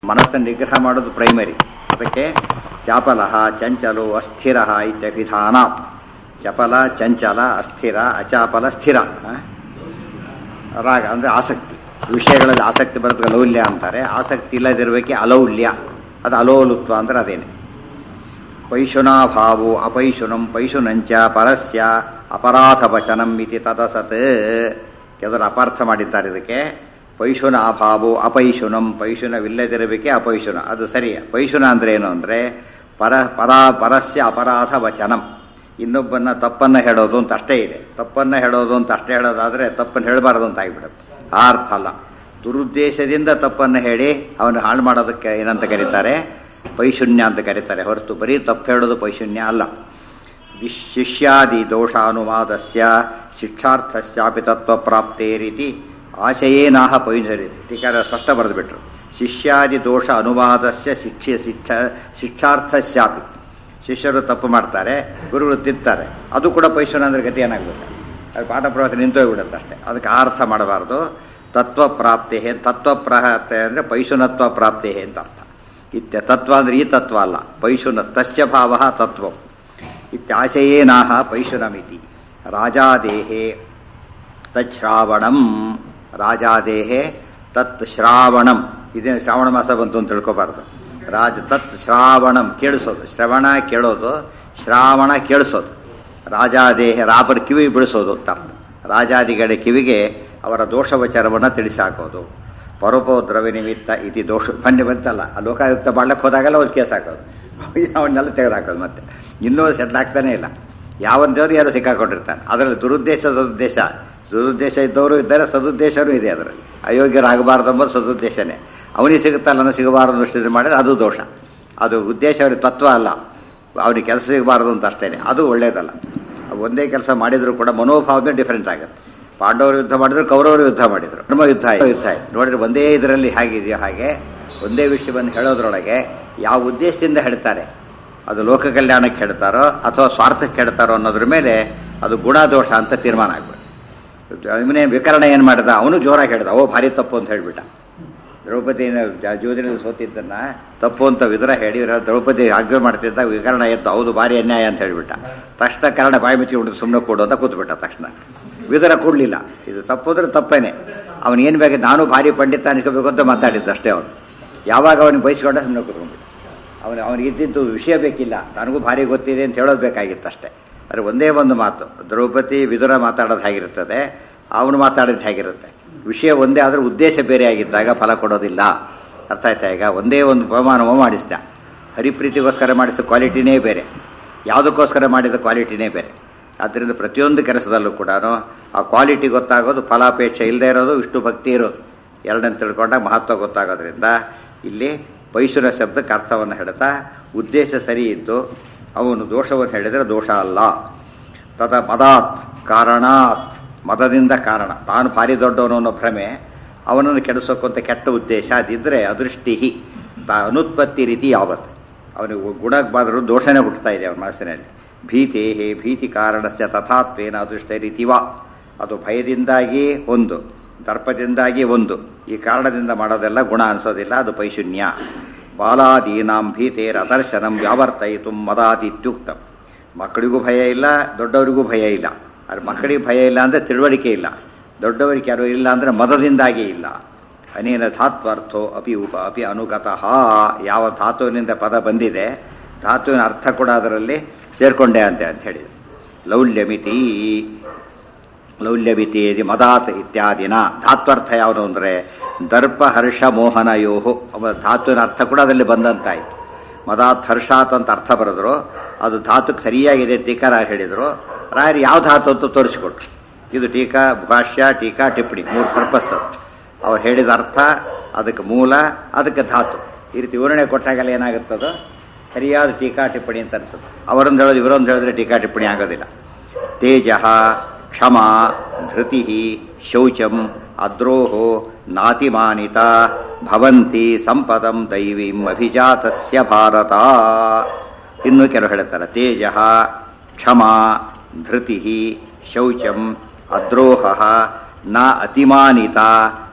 ಮನಸ್ಸನ್ನು ನಿಗ್ರಹ ಮಾಡೋದು ಪ್ರೈಮರಿ ಅದಕ್ಕೆ ಚಾಪಲ ಚಂಚಲೋ ಅಸ್ಥಿರ ಇತ್ಯಭಿಧಾನಾತ್ ಚಪಲ ಚಂಚಲ ಅಸ್ಥಿರ ಅಚಾಪಲ ಸ್ಥಿರ ಆ? ರಾಗ ಅಂದರೆ ಆಸಕ್ತಿ ವಿಷಯಗಳಲ್ಲಿ ಆಸಕ್ತಿ ಬರೋದಕ್ಕೆ ಲೌಲ್ಯ ಅಂತಾರೆ ಆಸಕ್ತಿ ಇಲ್ಲದಿರಬೇಕೆ ಅಲೌಲ್ಯ ಅದು ಅಲೋಲುತ್ವ ಅಂದ್ರೆ ಅದೇನೆ ಪೈಶುನಾಭಾವೋ ಅಪೈಶುನಂ ಪೈಶುನಂಚ ಪರಸ್ಯ ಅಪರಾಧ ವಚನಂ ಇತಿ ತದಸತ್ ಕೆಲವರು ಅಪಾರ್ಥ ಮಾಡಿದ್ದಾರೆ ಇದಕ್ಕೆ ಪೈಶುನ ಅಭಾವೋ ಅಪೈಶುನಂ ಪೈಶುನವಿಲ್ಲದಿರಬೇಕೆ ಅಪೈಶುನ ಅದು ಸರಿ ಪೈಶುನ ಅಂದ್ರೆ ಏನು ಅಂದ್ರೆ ಪರ ಪರ ಪರಸ್ಯ ಅಪರಾಧ ವಚನಂ ಇನ್ನೊಬ್ಬನ ತಪ್ಪನ್ನ ಹೇಳೋದು ಅಂತ ಅಷ್ಟೇ ಇದೆ ತಪ್ಪನ್ನ ಹೇಳೋದು ಅಂತ ಅಷ್ಟೇ ಹೇಳೋದಾದ್ರೆ ತಪ್ಪನ್ನು ಹೇಳಬಾರದು ಅಂತ ಆಗಿಬಿಡುತ್ತೆ ಆ ಅರ್ಥ ಅಲ್ಲ ದುರುದ್ದೇಶದಿಂದ ತಪ್ಪನ್ನು ಹೇಳಿ ಅವನು ಹಾಳು ಮಾಡೋದಕ್ಕೆ ಏನಂತ ಕರೀತಾರೆ ಪೈಶೂನ್ಯ ಅಂತ ಕರೀತಾರೆ ಹೊರತು ಬರೀ ತಪ್ಪು ಹೇಳೋದು ಪೈಶೂನ್ಯ ಅಲ್ಲ ವಿಶ್- ಶಿಷ್ಯಾದಿ ದೋಷಾನುವಾದಸ್ಯ ಶಿಕ್ಷಾರ್ಥಸ್ಯಾಪಿ ತತ್ವ ಪ್ರಾಪ್ತೇ ರೀತಿ ಆಶಯೇನಾಹ ಪೈಂಸರಿತಿ ಟೀಕಾರ ಸ್ಪಷ್ಟ ಬರೆದುಬಿಟ್ರು ಶಿಷ್ಯಾದಿ ದೋಷ ಅನುವಾದಸ್ಯ ಶಿಕ್ಷೆ ಶಿಕ್ಷ ಶಿಕ್ಷಾರ್ಥಸ್ಯಾಪಿ ಶಿಷ್ಯರು ತಪ್ಪು ಮಾಡ್ತಾರೆ ಗುರುಗಳು ತಿಂತಾರೆ ಅದು ಕೂಡ ಪೈಶೂನ್ಯ ಅಂದ್ರೆ ಗತಿ ಏನಾಗ್ಬೇಕು ಅದು ಪಾಠ ಪ್ರವಚನ ನಿಂತೋಗ್ಬಿಡುತ್ತೆ ಅಷ್ಟೇ ಅದಕ್ಕೆ ಆ ಅರ್ಥ ಮಾಡಬಾರ್ದು ತತ್ವ ಪ್ರಾಪ್ತಿ ತತ್ವ ಪ್ರಾಪ್ತಿ ಅಂದರೆ ಪೈಶುನತ್ವ ಪ್ರಾಪ್ತಿ ಅಂತ ಅರ್ಥ ಇತ್ಯ ತತ್ವ ಅಂದ್ರೆ ಈ ತತ್ವ ಅಲ್ಲ ಪೈಶುನ ತಸ್ಯ ಭಾವ ತತ್ವ ಇತ್ಯಾಶಯೇನಾಹ ಪೈಶುನಮಿತಿ ರಾಜಾದೇಹೇ ತಚ್ಶ್ರಾವಣಂ ರಾಜಾದೇಹೇ ತತ್ ಶ್ರಾವಣಂ ಇದೇ ಶ್ರಾವಣ ಮಾಸ ಬಂತು ಅಂತ ತಿಳ್ಕೊಬಾರ್ದು ರಾಜ ತತ್ ಶ್ರಾವಣಂ ಕೇಳಿಸೋದು ಶ್ರವಣ ಕೇಳೋದು ಶ್ರಾವಣ ಕೇಳಿಸೋದು ರಾಜಾದೇಹ ರಾಬರ್ ಕಿವಿ ಬಿಡಿಸೋದು ಅಂತ ಅರ್ಥ ರಾಜಾದಿಗಳ ಕಿವಿಗೆ ಅವರ ದೋಷವಚಾರವನ್ನು ತಿಳಿಸಾಕೋದು ಪರೋಪದ್ರವ್ಯ ನಿಮಿತ್ತ ಇತಿ ದೋಷ ಬನ್ನಿ ಬಂತಲ್ಲ ಆ ಲೋಕಾಯುಕ್ತ ಮಾಡ್ಲಿಕ್ಕೆ ಹೋದಾಗೆಲ್ಲ ಅವ್ರು ಕೇಸ್ ಹಾಕೋದು ಅವನ್ನೆಲ್ಲ ತೆಗೆದುಹಾಕೋದು ಮತ್ತೆ ಇನ್ನೂ ಸೆಟ್ಲ್ ಆಗ್ತಾನೆ ಇಲ್ಲ ಯಾವನ್ ದೇವರು ಯಾರು ಸಿಕ್ಕಾಕೊಂಡಿರ್ತಾನೆ ಅದರಲ್ಲಿ ದುರುದ್ದೇಶ ಸದುದ್ದೇಶ ದುರುದ್ದೇಶ ಇದ್ದವರು ಇದ್ದಾರೆ ಸದುದ್ದೇಶನೂ ಇದೆ ಅದರಲ್ಲಿ ಅಯೋಗ್ಯರಾಗಬಾರ್ದು ಎಂಬುದು ಸದುದ್ದೇಶನೇ ಅವನಿಗೆ ಸಿಗುತ್ತಲ್ಲ ಅನ್ನೋ ಸಿಗಬಾರದು ದೃಷ್ಟಿಯಲ್ಲಿ ಮಾಡಿದ್ರೆ ಅದು ದೋಷ ಅದು ಉದ್ದೇಶ ಅವ್ರಿಗೆ ತತ್ವ ಅಲ್ಲ ಅವನಿಗೆ ಕೆಲಸ ಸಿಗಬಾರದು ಅಂತ ಅಷ್ಟೇನೆ ಅದು ಒಳ್ಳೇದಲ್ಲ ಒಂದೇ ಕೆಲಸ ಮಾಡಿದ್ರು ಕೂಡ ಮನೋಭಾವನೇ ಡಿಫರೆಂಟ್ ಆಗುತ್ತೆ ಪಾಂಡವರು ಯುದ್ಧ ಮಾಡಿದ್ರು ಕೌರವರು ಯುದ್ಧ ಮಾಡಿದ್ರು ಧರ್ಮ ಯುದ್ಧ ಆಯ್ತು ಯುದ್ಧ ಆಯ್ತು ನೋಡಿದ್ರೆ ಒಂದೇ ಇದರಲ್ಲಿ ಹೇಗಿದೆಯೋ ಹಾಗೆ ಒಂದೇ ವಿಷಯವನ್ನು ಹೇಳೋದ್ರೊಳಗೆ ಯಾವ ಉದ್ದೇಶದಿಂದ ಹೇಳ್ತಾರೆ ಅದು ಲೋಕ ಕಲ್ಯಾಣಕ್ಕೆ ಹೇಳ್ತಾರೋ ಅಥವಾ ಸ್ವಾರ್ಥಕ್ಕೆ ಹೇಳ್ತಾರೋ ಅನ್ನೋದ್ರ ಮೇಲೆ ಅದು ಗುಣದೋಷ ಅಂತ ತೀರ್ಮಾನ ಆಗ್ಬಿಡು ಇವನೇ ವಿಕರಣ ಏನು ಮಾಡಿದ ಅವನು ಜೋರಾಗಿ ಹೇಳ್ದ ಓ ಭಾರಿ ತಪ್ಪು ಅಂತ ಹೇಳ್ಬಿಟ್ಟ ದ್ರೌಪದಿನ ಯೋಜನೆ ಸೋತಿದ್ದನ್ನ ತಪ್ಪು ಅಂತ ವಿದುರ ಹೇಳಿ ದ್ರೌಪದಿ ಆಜ್ಞೆ ಮಾಡ್ತಿದ್ದ ವಿಕರಣ ಎದ್ದು ಹೌದು ಭಾರಿ ಅನ್ಯಾಯ ಅಂತ ಹೇಳ್ಬಿಟ್ಟ ತಕ್ಷಣ ಕನ್ನಡ ಬಾಯಿ ಮುಚ್ಚಿಕೊಂಡು ಸುಮ್ಮನೆ ಕೊಡು ಅಂತ ಕೂತ್ಬಿಟ್ಟ ತಕ್ಷಣ ವಿದುರ ಕೊಡ್ಲಿಲ್ಲ ಇದು ತಪ್ಪು ಅಂದ್ರೆ ತಪ್ಪೇನೆ ಅವನು ಏನು ಬೇಕು ನಾನು ಭಾರಿ ಪಂಡಿತ ಅನ್ಕೋಬೇಕು ಅಂತ ಮಾತಾಡಿದ್ದ ಅಷ್ಟೇ ಅವನು ಯಾವಾಗ ಅವನಿಗೆ ಬಯಸ್ಕೊಂಡ ಸುಮ್ಮನೆ ಕೂತ್ಕೊಂಡ್ಬಿಟ್ಟು ಅವನು ಅವನಿಗೆ ಇದ್ದಿದ್ದು ವಿಷಯ ಬೇಕಿಲ್ಲ ನನಗೂ ಭಾರಿ ಗೊತ್ತಿದೆ ಅಂತ ಹೇಳೋದು ಬೇಕಾಗಿತ್ತು ಅಷ್ಟೇ ಆದರೆ ಒಂದೇ ಒಂದು ಮಾತು ದ್ರೌಪದಿ ವಿದುರ ಮಾತಾಡೋದು ಹೇಗಿರ್ತದೆ ಅವನು ಮಾತಾಡೋದು ಹೇಗಿರುತ್ತೆ ವಿಷಯ ಒಂದೇ ಆದರೂ ಉದ್ದೇಶ ಬೇರೆ ಆಗಿದ್ದಾಗ ಫಲ ಕೊಡೋದಿಲ್ಲ ಅರ್ಥ ಆಯ್ತಾ ಈಗ ಒಂದೇ ಒಂದು ಪವಮಾನವ ಮಾಡಿಸಿದ ಹರಿಪ್ರೀತಿಗೋಸ್ಕರ ಮಾಡಿಸಿದ ಕ್ವಾಲಿಟಿನೇ ಬೇರೆ ಯಾವುದಕ್ಕೋಸ್ಕರ ಮಾಡಿದ ಕ್ವಾಲಿಟಿನೇ ಬೇರೆ ಆದ್ದರಿಂದ ಪ್ರತಿಯೊಂದು ಕೆಲಸದಲ್ಲೂ ಕೂಡ ಆ ಕ್ವಾಲಿಟಿ ಗೊತ್ತಾಗೋದು ಫಲಾಪೇಕ್ಷೆ ಇಲ್ಲದೆ ಇರೋದು ಇಷ್ಟು ಭಕ್ತಿ ಇರೋದು ಎರಡನೇ ತಿಳ್ಕೊಂಡಾಗ ಮಹತ್ವ ಗೊತ್ತಾಗೋದ್ರಿಂದ ಇಲ್ಲಿ ಪೈಶುರ ಶಬ್ದಕ್ಕೆ ಅರ್ಥವನ್ನು ಹೇಳ್ತಾ ಉದ್ದೇಶ ಸರಿ ಇದ್ದು ಅವನು ದೋಷವನ್ನು ಹೇಳಿದರೆ ದೋಷ ಅಲ್ಲ ತದ ಮದಾತ್ ಕಾರಣಾತ್ ಮದದಿಂದ ಕಾರಣ ತಾನು ಭಾರಿ ದೊಡ್ಡವನು ಅನ್ನೋ ಭ್ರಮೆ ಅವನನ್ನು ಕೆಡಿಸೋಕ್ಕಂತ ಕೆಟ್ಟ ಉದ್ದೇಶ ಅದಿದ್ರೆ ಅದೃಷ್ಟಿ ತಾ ಅನುತ್ಪತ್ತಿ ರೀತಿ ಯಾವತ್ತು ಅವನಿಗೆ ಗುಣಕ್ಕೆ ಬಾದರೂ ದೋಷನೇ ಹುಟ್ಟುತ್ತಾ ಇದೆ ಅವನ ಮನಸ್ಸಿನಲ್ಲಿ ಭೀತಿ ಹೇ ಭೀತಿ ಕಾರಣಸ್ಯ ತಥಾತ್ವೇನ ಅದೃಷ್ಟ ರೀತಿವಾ ಅದು ಭಯದಿಂದಾಗಿ ಒಂದು ದರ್ಪದಿಂದಾಗಿ ಒಂದು ಈ ಕಾರಣದಿಂದ ಮಾಡೋದೆಲ್ಲ ಗುಣ ಅನಿಸೋದಿಲ್ಲ ಅದು ಪೈಶೂನ್ಯ ಬಾಲಾದೀನಾಂ ಭೀತೇರ ಅದರ್ಶನಂ ವ್ಯಾವರ್ತಯಿತು ಮದಾದಿತ್ಯುಕ್ತಂ ಮಕ್ಕಳಿಗೂ ಭಯ ಇಲ್ಲ ದೊಡ್ಡವರಿಗೂ ಭಯ ಇಲ್ಲ ಆದರೆ ಮಕ್ಕಳಿಗೆ ಭಯ ಇಲ್ಲ ಅಂದರೆ ತಿಳುವಳಿಕೆ ಇಲ್ಲ ದೊಡ್ಡವರಿಗೆ ಯಾರು ಇಲ್ಲ ಅಂದರೆ ಮದದಿಂದಾಗಿ ಇಲ್ಲ ಅನೇನ ಧಾತ್ವರ್ಥೋ ಅಪಿ ಉಪ ಅಪಿ ಅನುಗತಃ ಯಾವ ಧಾತುವಿನಿಂದ ಪದ ಬಂದಿದೆ ಧಾತುವಿನ ಅರ್ಥ ಕೂಡ ಅದರಲ್ಲಿ ಸೇರ್ಕೊಂಡೆ ಅಂತೆ ಅಂತ ಹೇಳಿದೆ ಲೌಲ್ಯಮಿತಿ ಲೌಲ್ಯಮಿತಿ ಮದಾತ್ ಇತ್ಯಾದಿನ ಧಾತ್ವರ್ಥ ಯಾವುದು ಅಂದರೆ ದರ್ಪ ಹರ್ಷ ಮೋಹನ ಯೋಹು ಧಾತುವಿನ ಅರ್ಥ ಕೂಡ ಅದರಲ್ಲಿ ಬಂದಂತಾಯ್ತು ಮದಾತ್ ಹರ್ಷಾತ್ ಅಂತ ಅರ್ಥ ಬರೆದ್ರು ಅದು ಧಾತುಕ್ಕೆ ಸರಿಯಾಗಿದೆ ಟೀಕಾರ ಹೇಳಿದರು ರಾಯರು ಯಾವ ಧಾತು ಅಂತ ತೋರಿಸಿಕೊಟ್ರು ಇದು ಟೀಕಾ ಭಾಷ್ಯ ಟೀಕಾ ಟಿಪ್ಪಣಿ ಮೂರು ಪರ್ಪಸ್ ಅದು ಅವ್ರು ಹೇಳಿದ ಅರ್ಥ ಅದಕ್ಕೆ ಮೂಲ ಅದಕ್ಕೆ ಧಾತು ಈ ರೀತಿ ವಿವರಣೆ ಕೊಟ್ಟಾಗೆಲ್ಲ ಏನಾಗುತ್ತದು ಸರಿಯಾದ ಟೀಕಾ ಟಿಪ್ಪಣಿ ಅಂತ ಅನಿಸುತ್ತೆ ಅವರೊಂದು ಹೇಳೋದು ಇವರೊಂದು ಹೇಳಿದ್ರೆ ಟೀಕಾ ಟಿಪ್ಪಣಿ ಆಗೋದಿಲ್ಲ ತೇಜ ಕ್ಷಮ ಧೃತಿ ಶೌಚಂ ಅದ್ರೋಹೋ ನಾತಿಮಾನಿತ ಭವಂತಿ ಸಂಪದಂ ದೈವೀಂ ಅಭಿಜಾತಸ್ಯ ಭಾರತ ಇನ್ನು ಕೆಲವು ಹೇಳ್ತಾರೆ ತೇಜ ಕ್ಷಮ ಧೃತಿ ಶೌಚಂ ಅದ್ರೋಹ ನ ಅತಿಮಾನಿತ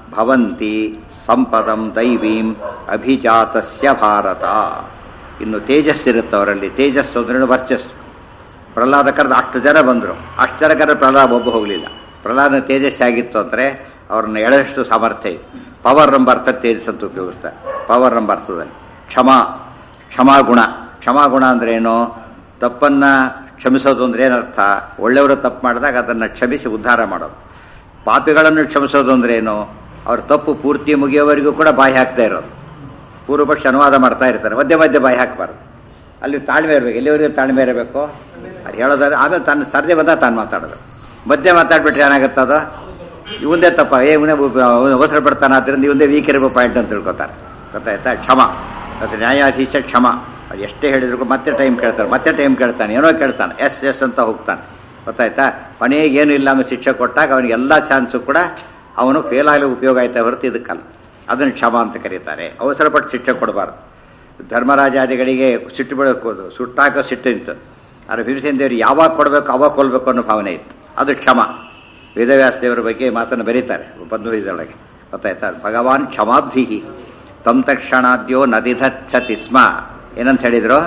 ಭವಂತಿ ಸಂಪದಂ ದೈವೀಂ ಅಭಿಜಾತಸ್ಯ ಭಾರತ ಇನ್ನು ತೇಜಸ್ಸಿರುತ್ತೆ ಅವರಲ್ಲಿ ತೇಜಸ್ಸು ಅಂದ್ರೆ ವರ್ಚಸ್ಸು ಪ್ರಹ್ಲಾದ ಕರೆದು ಅಷ್ಟು ಜನ ಬಂದರು ಅಷ್ಟು ಜನ ಕರೆದು ಪ್ರಹ್ಲಾದ ಒಬ್ಬ ಹೋಗಲಿಲ್ಲ ಪ್ರಹ್ಲಾದನ ತೇಜಸ್ಸು ಆಗಿತ್ತು ಅಂದರೆ ಅವ್ರನ್ನ ಎಳೆದಷ್ಟು ಸಾಮರ್ಥ್ಯ ಇದೆ ಪವರ್ ಎಂಬ ಅರ್ಥ ತೇಜಸ್ ಅಂತ ಉಪಯೋಗಿಸ್ತಾರೆ ಪವರ್ ಎಂಬ ಅರ್ಥದಲ್ಲಿ ಕ್ಷಮಾ ಕ್ಷಮಾಗುಣ ಕ್ಷಮಾಗುಣ ಅಂದ್ರೆ ಏನು ತಪ್ಪನ್ನ ಕ್ಷಮಿಸೋದು ಅಂದ್ರೆ ಏನರ್ಥ ಒಳ್ಳೆಯವರು ತಪ್ಪು ಮಾಡಿದಾಗ ಅದನ್ನು ಕ್ಷಮಿಸಿ ಉದ್ಧಾರ ಮಾಡೋದು ಪಾಪಿಗಳನ್ನು ಕ್ಷಮಿಸೋದು ಅಂದ್ರೆ ಏನು ಅವ್ರ ತಪ್ಪು ಪೂರ್ತಿ ಮುಗಿಯೋವರೆಗೂ ಕೂಡ ಬಾಯಿ ಹಾಕ್ತಾ ಇರೋದು ಪೂರ್ವಪಕ್ಷ ಅನುವಾದ ಮಾಡ್ತಾ ಇರ್ತಾರೆ ಮಧ್ಯೆ ಮಧ್ಯೆ ಬಾಯಿ ಹಾಕಬಾರ್ದು ಅಲ್ಲಿ ತಾಳ್ಮೆ ಇರಬೇಕು ಎಲ್ಲಿವರೆಗೂ ತಾಳ್ಮೆ ಇರಬೇಕು ಅದು ಹೇಳೋದಾದ್ರೆ ಆಮೇಲೆ ತಾನು ಸರ್ದೆ ಬಂದಾಗ ತಾನು ಮಾತಾಡೋದು ಮಧ್ಯೆ ಮಾತಾಡ್ಬಿಟ್ರೆ ಏನಾಗುತ್ತೆ ಅದು ಇವಂದೇ ತಪ್ಪ ಏ ಇವನೇ ಅವಸರ ಪಡ್ತಾನೆ ಆದ್ದರಿಂದ ಇವಂದೇ ವೀಕ್ ಇರಬೇಕು ಪಾಯಿಂಟ್ ಅಂತ ತಿಳ್ಕೊತಾರೆ ಗೊತ್ತಾಯ್ತಾ ಕ್ಷಮ ಮತ್ತು ನ್ಯಾಯಾಧೀಶ ಕ್ಷಮ ಅದು ಎಷ್ಟೇ ಹೇಳಿದ್ರು ಮತ್ತೆ ಟೈಮ್ ಕೇಳ್ತಾರೆ ಮತ್ತೆ ಟೈಮ್ ಕೇಳ್ತಾನೆ ಏನೋ ಕೇಳ್ತಾನೆ ಎಸ್ ಎಸ್ ಅಂತ ಹೋಗ್ತಾನೆ ಗೊತ್ತಾಯ್ತಾ ಕೊನೆಗೆ ಏನು ಇಲ್ಲ ಆಮೇಲೆ ಶಿಕ್ಷೆ ಕೊಟ್ಟಾಗ ಅವನಿಗೆ ಎಲ್ಲ ಚಾನ್ಸು ಕೂಡ ಅವನು ಫೇಲ್ ಆಗಲಿ ಉಪಯೋಗ ಆಯ್ತಾ ಹೊರತು ಇದಕ್ಕಲ್ಲ ಅದನ್ನು ಕ್ಷಮ ಅಂತ ಕರೀತಾರೆ ಅವಸರಪಟ್ಟು ಶಿಕ್ಷೆ ಕೊಡಬಾರ್ದು ಧರ್ಮರಾಜಾದಿಗಳಿಗೆ ಸಿಟ್ಟು ಬೆಳಕೋದು ಸುಟ್ಟಾಕೋ ಸಿಟ್ಟು ಇತ್ತು ಆದರೆ ಭೀಮಸೇನ ದೇವರು ಯಾವಾಗ ಕೊಡಬೇಕು ಅವಾಗ ಕೊಲ್ಬೇಕು ಅನ್ನೋ ಭಾವನೆ ಇತ್ತು ಅದು ಕ್ಷಮ ವೇದವ್ಯಾಸ ದೇವರ ಬಗ್ಗೆ ಮಾತನ್ನು ಬರೀತಾರೆ ಬಂಧು ಇದರೊಳಗೆ ಗೊತ್ತಾಯ್ತಾ ಭಗವಾನ್ ಕ್ಷಮಾಬ್ಧಿ ತಮ್ ತಕ್ಷಣಾದ್ಯೋ ನದಿಧಚ್ಚತಿ ಸ್ಮ ಏನಂತ ಹೇಳಿದ್ರು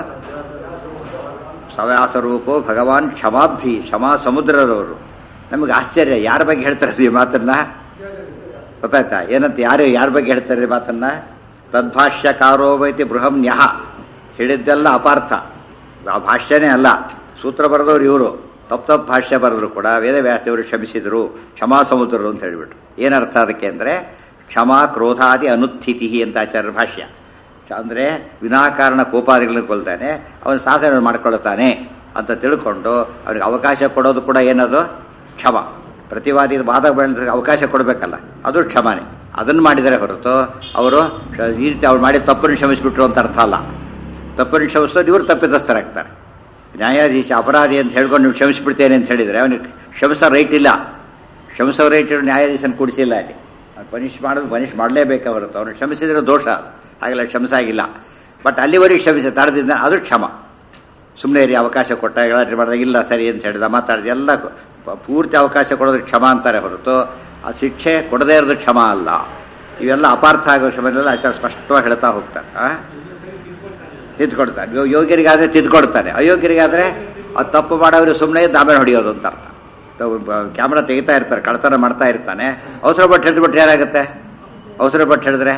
ಸವ್ಯಾಸ ರೂಪೋ ಭಗವಾನ್ ಕ್ಷಮಾಬ್ಧಿ ಕ್ಷಮಾ ಸಮುದ್ರರವರು ನಮಗೆ ಆಶ್ಚರ್ಯ ಯಾರ ಬಗ್ಗೆ ಹೇಳ್ತಾರೆ ಈ ಮಾತನ್ನ ಗೊತ್ತಾಯ್ತಾ ಏನಂತ ಯಾರು ಯಾರ ಬಗ್ಗೆ ಹೇಳ್ತಾರೆ ಈ ಮಾತನ್ನ ತದ್ಭಾಷ್ಯಕಾರೋ ವೈತಿ ಬೃಹಂ ನ್ಯಹ ಹೇಳಿದ್ದೆಲ್ಲ ಅಪಾರ್ಥ ಆ ಭಾಷ್ಯನೇ ಅಲ್ಲ ಸೂತ್ರ ಬರೆದವ್ರು ಇವರು ತಪ್ಪು ತಪ್ಪು ಭಾಷ್ಯ ಬರೆದ್ರು ಕೂಡ ವೇದವ್ಯಾಸದೇವರು ಕ್ಷಮಿಸಿದರು ಕ್ಷಮಾ ಸಮುದ್ರರು ಅಂತ ಹೇಳಿಬಿಟ್ರು ಏನರ್ಥ ಅದಕ್ಕೆ ಅಂದರೆ ಕ್ಷಮಾ ಕ್ರೋಧಾದಿ ಅನುತ್ಥಿತಿ ಅಂತ ಆಚಾರ್ಯ ಭಾಷ್ಯ ಅಂದರೆ ವಿನಾಕಾರಣ ಕೋಪಾದಿಗಳನ್ನು ಕೊಲ್ತಾನೆ ಅವನು ಸಾಧನೆ ಮಾಡ್ಕೊಳ್ತಾನೆ ಅಂತ ತಿಳ್ಕೊಂಡು ಅವನಿಗೆ ಅವಕಾಶ ಕೊಡೋದು ಕೂಡ ಏನದು ಕ್ಷಮ ಪ್ರತಿವಾದಿ ವಾದ ಬೆಳೆದ ಅವಕಾಶ ಕೊಡಬೇಕಲ್ಲ ಅದು ಕ್ಷಮನೆ ಅದನ್ನು ಮಾಡಿದರೆ ಹೊರತು ಅವರು ಈ ರೀತಿ ಅವ್ರು ಮಾಡಿ ತಪ್ಪನ್ನು ಕ್ಷಮಿಸಿಬಿಟ್ರು ಅಂತ ಅರ್ಥ ಅಲ್ಲ ತಪ್ಪನ್ನು ಕ್ಷಮಿಸೋದು ಇವರು ತಪ್ಪಿತಸ್ಥರಾಗ್ತಾರೆ ನ್ಯಾಯಾಧೀಶ ಅಪರಾಧಿ ಅಂತ ಹೇಳ್ಕೊಂಡು ನೀವು ಕ್ಷಮಿಸ್ಬಿಡ್ತೇನೆ ಅಂತ ಹೇಳಿದರೆ ಅವನಿಗೆ ಕ್ಷಮಿಸೋ ರೈಟ್ ಇಲ್ಲ ಕ್ಷಮಿಸೋ ರೈಟ್ ನ್ಯಾಯಾಧೀಶನ ಕೂಡಿಸಿಲ್ಲ ಅಲ್ಲಿ ಅವ್ನು ಪನಿಷ್ ಮಾಡೋದು ಪನಿಷ್ ಮಾಡಲೇಬೇಕು ಹೊರತು ಅವನು ಕ್ಷಮಿಸಿದ್ರೆ ದೋಷ ಹಾಗೆಲ್ಲ ಕ್ಷಮಿಸಾಗಿಲ್ಲ ಬಟ್ ಅಲ್ಲಿವರೆಗೆ ಕ್ಷಮಿಸಿ ತಡೆದಿದ್ದ ಅದು ಕ್ಷಮ ಸುಮ್ಮನೆ ಇರಿ ಅವಕಾಶ ಕೊಟ್ಟಾಗ ಗಲಾಟೆ ಮಾಡಿದಾಗ ಇಲ್ಲ ಸರಿ ಅಂತ ಹೇಳಿದ ಮಾತಾಡಿದ ಎಲ್ಲ ಪೂರ್ತಿ ಅವಕಾಶ ಕೊಡೋದಕ್ಕೆ ಕ್ಷಮ ಅಂತಾರೆ ಹೊರತು ಆ ಶಿಕ್ಷೆ ಕೊಡದೇ ಇರೋದು ಕ್ಷಮ ಅಲ್ಲ ಇವೆಲ್ಲ ಅಪಾರ್ಥ ಆಗೋ ಕ್ಷಮೆಲ್ಲ ಆಚಾರ ಸ್ಪಷ್ಟವಾಗಿ ಹೇಳ್ತಾ ಹೋಗ್ತಾರೆ ಆ ತಿದ್ಕೊಡ್ತಾನೆ ಯೋಗ್ಯರಿಗಾದ್ರೆ ತಿದ್ಕೊಡ್ತಾನೆ ಅಯೋಗ್ಯರಿಗಾದ್ರೆ ಅದು ತಪ್ಪು ಮಾಡೋರು ಸುಮ್ಮನೆ ದಾಮೆ ಹೊಡೆಯೋದು ಅಂತ ಅರ್ಥ ಕ್ಯಾಮ್ರಾ ತೆಗಿತಾ ಇರ್ತಾರೆ ಕಳ್ತನ ಮಾಡ್ತಾ ಇರ್ತಾನೆ ಅವಸರ ಪಟ್ಟು ಹಿಡಿದ್ಬಿಟ್ರೆ ಏನಾಗುತ್ತೆ ಅವಸರ ಪಟ್ಟು ಹಿಡಿದ್ರೆ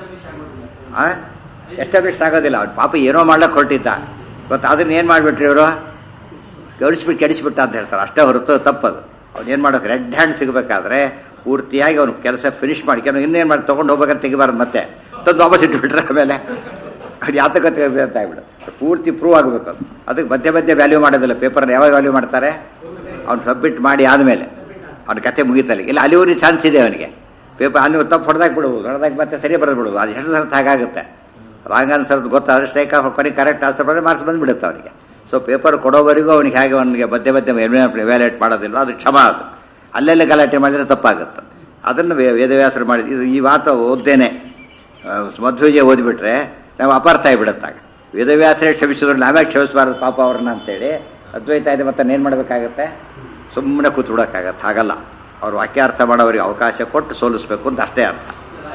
ಆ ಎಸ್ಟಾಬ್ಲಿಷ್ ಆಗೋದಿಲ್ಲ ಅವ್ನು ಪಾಪ ಏನೋ ಮಾಡ್ಲಕ್ಕೆ ಹೊರಟಿದ್ದ ಗೊತ್ತಾ ಅದನ್ನ ಏನು ಮಾಡಿಬಿಟ್ರಿ ಇವರು ಗಡಿಸ್ಬಿಟ್ಟು ಕೆಡಿಸ್ಬಿಟ್ಟ ಅಂತ ಹೇಳ್ತಾರೆ ಅಷ್ಟೇ ಹೊರತು ತಪ್ಪದು ಅವ್ನು ಏನು ಮಾಡೋಕೆ ರೆಡ್ ಹ್ಯಾಂಡ್ ಸಿಗಬೇಕಾದ್ರೆ ಪೂರ್ತಿಯಾಗಿ ಅವ್ನು ಕೆಲಸ ಫಿನಿಶ್ ಮಾಡ್ಕೊಂಡು ಇನ್ನೇನು ಮಾಡಿ ತೊಗೊಂಡು ಹೋಗ್ಬೇಕಾದ್ರೆ ತೆಗಿಬಾರ್ದು ಮತ್ತೆ ತಂದು ವಾಪಸ್ ಇಟ್ಬಿಟ್ರೆ ಆಮೇಲೆ ಅದು ಯಾತಕತೆ ಅಂತ ಆಗ್ಬಿಡುತ್ತೆ ಪೂರ್ತಿ ಪ್ರೂವ್ ಆಗಬೇಕು ಅದು ಅದಕ್ಕೆ ಮಧ್ಯೆ ಮಧ್ಯೆ ವ್ಯಾಲ್ಯೂ ಮಾಡೋದಿಲ್ಲ ಪೇಪರ್ನ ಯಾವಾಗ ವ್ಯಾಲ್ಯೂ ಮಾಡ್ತಾರೆ ಅವ್ನು ಸಬ್ಮಿಟ್ ಮಾಡಿ ಆದಮೇಲೆ ಅವ್ನ ಕತೆ ಮುಗೀತಲ್ಲ ಇಲ್ಲ ಅಲ್ಲಿವರೆಗೆ ಚಾನ್ಸ್ ಇದೆ ಅವನಿಗೆ ಪೇಪರ್ ಅಲ್ಲಿ ತಪ್ಪು ಹೊಡೆದಾಗ ಬಿಡ್ಬೋದು ಹೊಡೆದಾಗ ಮತ್ತೆ ಸರಿ ಬರೆದು ಬಿಡ್ಬೋದು ಅದು ಎಷ್ಟು ಸರ್ತ ಹಾಗಾಗುತ್ತೆ ರಾಂಗ್ ಆನ್ಸರ್ ಗೊತ್ತಾದ್ರೆ ಸ್ಟ್ರೈಕ್ ಆಫ್ ಕೊನೆಗೆ ಕರೆಕ್ಟ್ ಆನ್ಸರ್ ಬಂದರೆ ಮಾರ್ಕ್ಸ್ ಬಂದುಬಿಡುತ್ತೆ ಅವನಿಗೆ ಸೊ ಪೇಪರ್ ಕೊಡೋವರೆಗೂ ಅವನಿಗೆ ಹೇಗೆ ಅವನಿಗೆ ಮಧ್ಯೆ ಮಧ್ಯೆ ವ್ಯಾಲ್ಯೂಟ್ ಮಾಡೋದಿಲ್ಲ ಅದು ಕ್ಷಮ ಅದು ಅಲ್ಲೆಲ್ಲೇ ಗಲಾಟೆ ಮಾಡಿದರೆ ತಪ್ಪಾಗುತ್ತೆ ಅದನ್ನು ವೇದವ್ಯಾಸರು ಮಾಡಿದ ಇದು ಈ ಮಾತು ಓದ್ದೇನೆ ಮಧ್ವಿಜಯ ಓದಿಬಿಟ್ರೆ ನಾವು ಅಪಾರ್ಥ ಆಗಿಬಿಡುತ್ತಾಗ ವೇದವ್ಯಾಸರೇ ಕ್ಷಮಿಸಿದ್ರು ನಾವೇ ಕ್ಷಮಿಸಬಾರ್ದು ಪಾಪ ಅವ್ರನ್ನ ಅಂತೇಳಿ ಅದ್ವೈತ ಇದೆ ಮತ್ತೆ ಏನು ಮಾಡಬೇಕಾಗತ್ತೆ ಸುಮ್ಮನೆ ಕೂತ್ಬಿಡೋಕ್ಕಾಗತ್ತೆ ಹಾಗಲ್ಲ ಅವ್ರು ವಾಕ್ಯಾರ್ಥ ಮಾಡೋರಿಗೆ ಅವಕಾಶ ಕೊಟ್ಟು ಸೋಲಿಸ್ಬೇಕು ಅಂತ ಅಷ್ಟೇ ಅರ್ಥ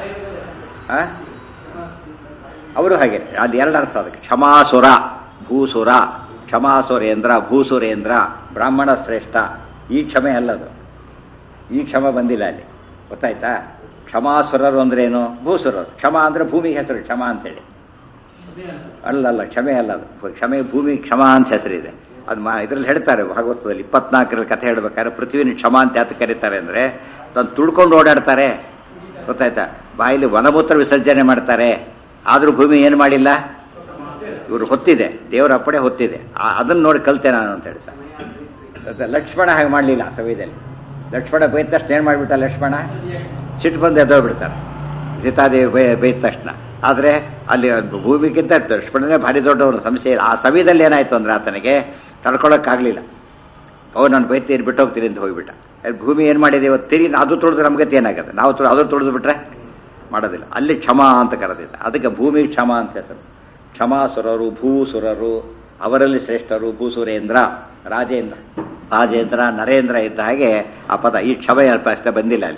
ಅವರು ಹಾಗೆ ಅದು ಎರಡು ಅರ್ಥ ಅದಕ್ಕೆ ಕ್ಷಮಾಸುರ ಭೂಸುರ ಕ್ಷಮಾಸುರೇಂದ್ರ ಭೂಸುರೇಂದ್ರ ಬ್ರಾಹ್ಮಣ ಶ್ರೇಷ್ಠ ಈ ಕ್ಷಮೆ ಅಲ್ಲದು ಈ ಕ್ಷಮ ಬಂದಿಲ್ಲ ಅಲ್ಲಿ ಗೊತ್ತಾಯ್ತಾ ಕ್ಷಮಾಸುರರು ಅಂದ್ರೇನು ಭೂಸುರರು ಕ್ಷಮ ಅಂದ್ರೆ ಭೂಮಿಗೆ ಹೆಸರು ಕ್ಷಮ ಅಂತೇಳಿ ಅಲ್ಲಲ್ಲ ಕ್ಷಮೆ ಅಲ್ಲ ಅದು ಕ್ಷಮೆ ಭೂಮಿ ಕ್ಷಮ ಅಂತ ಹೆಸರಿದೆ ಅದು ಮಾ ಇದ್ರಲ್ಲಿ ಹೇಳ್ತಾರೆ ಭಾಗವತದಲ್ಲಿ ಇಪ್ಪತ್ನಾಲ್ಕರಲ್ಲಿ ಕಥೆ ಹೇಳ್ಬೇಕಾದ್ರೆ ಪೃಥ್ವಿನ ಕ್ಷಮ ಅಂತ ಯಾತ ಕರೀತಾರೆ ಅಂದರೆ ತಾನು ತುಳ್ಕೊಂಡು ಓಡಾಡ್ತಾರೆ ಗೊತ್ತಾಯ್ತಾ ಬಾಯಲ್ಲಿ ವನಮೂತ್ರ ವಿಸರ್ಜನೆ ಮಾಡ್ತಾರೆ ಆದರೂ ಭೂಮಿ ಏನು ಮಾಡಿಲ್ಲ ಇವರು ಹೊತ್ತಿದೆ ದೇವರ ಅಪ್ಪಡೆ ಹೊತ್ತಿದೆ ಅದನ್ನು ನೋಡಿ ಕಲ್ತೆ ನಾನು ಅಂತ ಹೇಳ್ತಾರೆ ಲಕ್ಷ್ಮಣ ಹಾಗೆ ಮಾಡಲಿಲ್ಲ ಸವಿದಲ್ಲಿ ಲಕ್ಷ್ಮಣ ಬೈದ ತಕ್ಷಣ ಏನು ಮಾಡಿಬಿಟ್ಟ ಲಕ್ಷ್ಮಣ ಸಿಟ್ಟು ಬಂದು ಎದ್ದೋಗ್ಬಿಡ್ತಾರೆ ಸೀತಾದೇವಿ ಬೈ ಬೈದ ತಕ್ಷಣ ಆದರೆ ಅಲ್ಲಿ ಭೂಮಿಗಿಂತ ಲಕ್ಷ್ಮಣನೇ ಭಾರಿ ದೊಡ್ಡವನು ಸಮಸ್ಯೆ ಇಲ್ಲ ಆ ಸಮಯದಲ್ಲಿ ಏನಾಯಿತು ಅಂದರೆ ಆತನಿಗೆ ತಡ್ಕೊಳಕ್ಕಾಗಲಿಲ್ಲ ಅವು ನಾನು ಬೈತೀನಿ ಬಿಟ್ಟು ಹೋಗ್ತೀನಿ ಅಂತ ಹೋಗಿಬಿಟ್ಟ ಭೂಮಿ ಏನು ಮಾಡಿದೆ ಇವತ್ತು ತಿರಿ ಅದು ತುಳಿದ್ರೆ ನಮ್ಗತಿ ಏನಾಗುತ್ತೆ ನಾವು ತುಳು ಅದು ತುಳಿದು ಬಿಟ್ರೆ ಮಾಡೋದಿಲ್ಲ ಅಲ್ಲಿ ಕ್ಷಮ ಅಂತ ಕರೆದಿಲ್ಲ ಅದಕ್ಕೆ ಭೂಮಿ ಕ್ಷಮ ಅಂತ ಹೆಸರು ಕ್ಷಮಾಸುರರು ಭೂಸುರರು ಅವರಲ್ಲಿ ಶ್ರೇಷ್ಠರು ಭೂಸುರೇಂದ್ರ ರಾಜೇಂದ್ರ ರಾಜೇಂದ್ರ ನರೇಂದ್ರ ಇದ್ದ ಹಾಗೆ ಆ ಪದ ಈ ಕ್ಷಮ ಅಲ್ಪ ಅಷ್ಟೇ ಬಂದಿಲ್ಲ ಅಲ್ಲಿ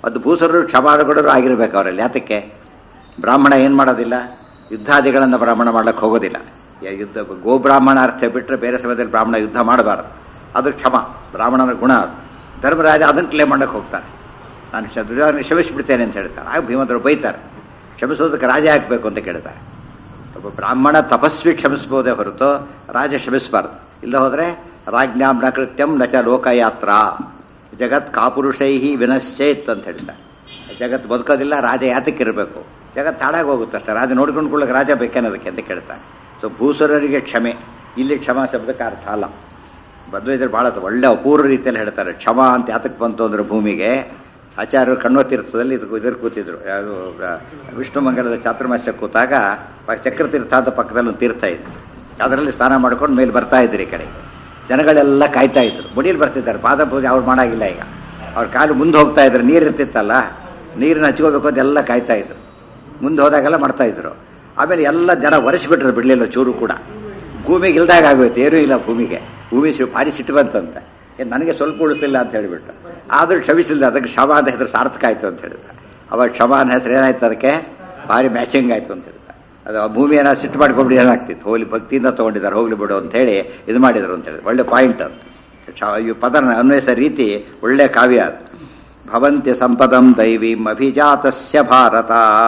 ಅದು ಭೂಸರು ಕ್ಷಮಾನುಗಳು ಆಗಿರ್ಬೇಕು ಅವರಲ್ಲಿ ಯಾತಕ್ಕೆ ಬ್ರಾಹ್ಮಣ ಏನು ಮಾಡೋದಿಲ್ಲ ಯುದ್ಧಾದಿಗಳನ್ನು ಬ್ರಾಹ್ಮಣ ಮಾಡ್ಲಿಕ್ಕೆ ಹೋಗೋದಿಲ್ಲ ಯ- ಯುದ್ಧ ಗೋಬ್ರಾಹ್ಮಣ ಅರ್ಥ ಬಿಟ್ಟರೆ ಬೇರೆ ಸಮಯದಲ್ಲಿ ಬ್ರಾಹ್ಮಣ ಯುದ್ಧ ಮಾಡಬಾರದು ಅದು ಕ್ಷಮ ಬ್ರಾಹ್ಮಣನ ಗುಣ ಅದು ಧರ್ಮರಾಜ ಅದನ್ನು ಕ್ಲೇಮ್ ಮಾಡಕ್ಕೆ ಹೋಗ್ತಾನೆ ನಾನು ಕ್ಷ- ದುರ್ಯೋಧನ ಕ್ಷಮಿಸಿಬಿಡ್ತೇನೆ ಅಂತ ಹೇಳ್ತಾರೆ ಆಗ ಭೀಮಂತರು ಬೈತಾರೆ ಕ್ಷಮಿಸೋದಕ್ಕೆ ರಾಜ ಹಾಕಬೇಕು ಅಂತ ಕೇಳ್ತಾರೆ ಒಬ್ಬ ಬ್ರಾಹ್ಮಣ ತಪಸ್ವಿ ಕ್ಷಮಿಸ್ಬೋದೇ ಹೊರತು ರಾಜ ಕ್ಷಮಿಸಬಾರ್ದು ಇಲ್ಲ ಹೋದರೆ ರಾಜ್ಞಾಂ ನ ಕೃತ್ಯಂ ನ ಚ ಲೋಕಯಾತ್ರ ಜಗತ್ ಕಾಪುರುಷೈ ವಿನಶ್ಚೇತ್ ಅಂತ ಹೇಳ್ತಾರೆ ಜಗತ್ತು ಬದುಕೋದಿಲ್ಲ ರಾಜ ಯಾತಕ್ಕಿರಬೇಕು ಜಗತ್ತು ಹಾಳಾಗಿ ಹೋಗುತ್ತೆ ಅಷ್ಟೇ ರಾಜ ನೋಡ್ಕೊಂಡು ಕೊಡ್ಲಿಕ್ಕೆ ರಾಜ ಬೇಕನ್ನೋದಕ್ಕೆ ಅಂತ ಕೇಳ್ತಾರೆ ಸೊ ಭೂಸುರರಿಗೆ ಕ್ಷಮೆ ಇಲ್ಲಿ ಕ್ಷಮ ಶಬ್ದಕ್ಕೆ ಅರ್ಥ ಅಲ್ಲ ಬದ್ವೈದರು ಭಾಳ ಒಳ್ಳೆ ಅಪೂರ್ವ ರೀತಿಯಲ್ಲಿ ಹೇಳ್ತಾರೆ ಕ್ಷಮ ಅಂತ ಯಾತಕ್ಕೆ ಬಂತು ಅಂದ್ರೆ ಭೂಮಿಗೆ ಆಚಾರ್ಯರು ಕಣ್ವತೀರ್ಥದಲ್ಲಿ ಇದು ಇದ್ರ ಕೂತಿದ್ರು ಯಾವುದು ಗ- ವಿಷ್ಣು ಮಂಗಲದ ಚಾತುರ್ಮಾಸ್ಯ ಕೂತಾಗ ಪ- ಚಕ್ರತೀರ್ಥ ಅಂತ ಪಕ್ಕದಲ್ಲಿ ಒಂದು ತೀರ್ಥ ಇದೆ ಅದರಲ್ಲಿ ಸ್ನಾನ ಮಾಡ್ಕೊಂಡು ಮೇಲೆ ಬರ್ತಾ ಇದ್ರು ಈ ಕಡೆ ಜನಗಳೆಲ್ಲ ಕಾಯ್ತಾ ಇದ್ರು ಮುಡಿಯಲ್ಲಿ ಬರ್ತಿದ್ದಾರೆ ಪಾದ ಪೂಜೆ ಅವ್ರು ಮಾಡಾಗಿಲ್ಲ ಈಗ ಅವ್ರ ಕಾಲು ಮುಂದೆ ಹೋಗ್ತಾ ಇದ್ರು ನೀರು ಇರ್ತಿತ್ತಲ್ಲ ನೀರನ್ನ ಹಚ್ಕೋಬೇಕು ಅಂತ ಎಲ್ಲ ಕಾಯ್ತಾ ಇದ್ರು ಮುಂದೆ ಹೋದಾಗೆಲ್ಲ ಮಾಡ್ತಾ ಇದ್ರು ಆಮೇಲೆ ಎಲ್ಲ ಜನ ಒರೆಸಿಬಿಟ್ರು ಬಿಡಲಿಲ್ಲ ಚೂರು ಕೂಡ ಭೂಮಿಗೆ ಇಲ್ದಾಗ ಆಗೋಯ್ತು ಏನೂ ಇಲ್ಲ ಭೂಮಿಗೆ ಭೂಮಿ ಸಿ- ಭಾರಿ ಸಿಟ್ಟು ಬಂತಂತೆ ಏನ್ ನನಗೆ ಸ್ವಲ್ಪ ಉಳಿಸ್ಲಿಲ್ಲ ಅಂತ ಹೇಳಿಬಿಟ್ಟು ಆದರೂ ಕ್ಷಮಿಸಲಿಲ್ಲ ಅದಕ್ಕೆ ಕ್ಷಮ ಅಂತ ಹೆಸರು ಸಾರ್ಥಕ ಆಯಿತು ಅಂತ ಹೇಳಿದ ಅವಾಗ ಕ್ಷಮ ಅನ್ನೋ ಹೆಸರು ಏನಾಯ್ತು ಅದಕ್ಕೆ ಭಾರಿ ಮ್ಯಾಚಿಂಗ್ ಆಯಿತು ಅಂತ ಹೇಳಿದ ಅದು ಆ ಭೂಮಿ ಏನೋ ಸಿಟ್ಟು ಮಾಡ್ಕೊಂಡು ಏನಾಗ್ತಿತ್ತು ಹೋಗ್ಲಿ ಭಕ್ತಿಯಿಂದ ತೊಗೊಂಡಿದ್ದಾರೆ ಹೋಗ್ಲಿ ಬಿಡು ಅಂತ ಹೇಳಿ ಇದು ಮಾಡಿದರು ಅಂತ ಹೇಳಿದ್ರು ಒಳ್ಳೆ ಪಾಯಿಂಟ್ ಅದು ಕ್ಷ- ಈ ಪದನ ಅನ್ವಯಿಸೋ ರೀತಿ ಒಳ್ಳೆ ಕಾವ್ಯ ಅದು ಭವಂತಿ ಸಂಪದಂ ದೈವೀಂ ಅಭಿಜಾತಸ್ಯ ಭಾರತ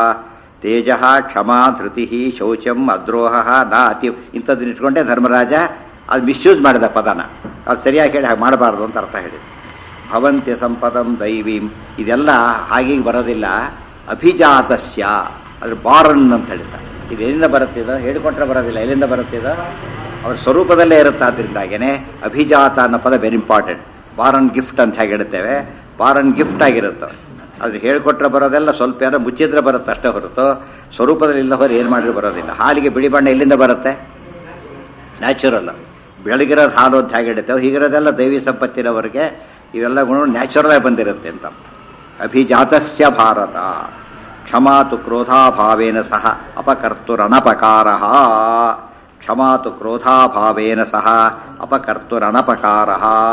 ತೇಜ ಕ್ಷಮಾ ಧೃತಿ ಶೌಚಂ ಅದ್ರೋಹ ನ ಅತಿ ಇಂಥದ್ದನ್ನ ಇಟ್ಕೊಂಡೆ ಧರ್ಮರಾಜ ಅದು ಮಿಸ್ಯೂಸ್ ಮಾಡಿದ ಪದನ ಅವ್ರು ಸರಿಯಾಗಿ ಹೇಳಿ ಹಾಗೆ ಮಾಡಬಾರ್ದು ಅಂತ ಅರ್ಥ ಹೇಳಿದ್ರು ಭವಂತಿ ಸಂಪದಂ ದೈವೀಂ ಇದೆಲ್ಲ ಹಾಗೆ ಬರೋದಿಲ್ಲ ಅಭಿಜಾತಸ್ಯ ಅದ್ರ ಬಾರನ್ ಅಂತ ಹೇಳ್ತಾರೆ ಇದು ಎಲ್ಲಿಂದ ಬರುತ್ತಿದ ಹೇಳಿಕೊಟ್ರೆ ಬರೋದಿಲ್ಲ ಎಲ್ಲಿಂದ ಬರುತ್ತಿದ ಅವ್ರ ಸ್ವರೂಪದಲ್ಲೇ ಇರುತ್ತೆ ಆದ್ರಿಂದಾಗೇನೆ ಅಭಿಜಾತ ಅನ್ನೋ ಪದ ವೆರಿ ಇಂಪಾರ್ಟೆಂಟ್ ಬಾರನ್ ಗಿಫ್ಟ್ ಅಂತ ಹೇಗೆ ಹೇಳ್ತೇವೆ ಬಾರನ್ ಗಿಫ್ಟ್ ಆಗಿರುತ್ತೆ ಅದು ಹೇಳ್ಕೊಟ್ರೆ ಬರೋದೆಲ್ಲ ಸ್ವಲ್ಪ ಏನೋ ಮುಚ್ಚಿದ್ರೆ ಬರುತ್ತೆ ಅಷ್ಟೇ ಹೊರತು ಸ್ವರೂಪದಲ್ಲಿ ಇಲ್ಲ ಹೊರ ಏನು ಮಾಡಿದ್ರು ಬರೋದಿಲ್ಲ ಹಾಲಿಗೆ ಬಿಳಿ ಬಣ್ಣ ಎಲ್ಲಿಂದ ಬರುತ್ತೆ ನ್ಯಾಚುರಲ್ ಬೆಳಗಿರೋದು ಹಾಲು ಅಂತ ಹೇಗೆ ಹಿಡಿತೇವೆ ಹೀಗಿರೋದೆಲ್ಲ ದೈವಿ ಸಂಪತ್ತಿನವರೆಗೆ ಇವೆಲ್ಲ ಗುಣ ನ್ಯಾಚುರಲ್ ಬಂದಿರುತ್ತೆ ಅಂತ ಅಭಿಜಾತಸ್ಯ ಭಾರತ ಕ್ಷಮಾತು ಕ್ರೋಧಾಭಾವೇನ ಸಹ ಅಪಕರ್ತುರಣಪಕಾರ ಕ್ಷಮಾತು ಕ್ರೋಧಾಭಾವೇನ ಸಹ ಅಪಕರ್ತುರಣಪಕಾರ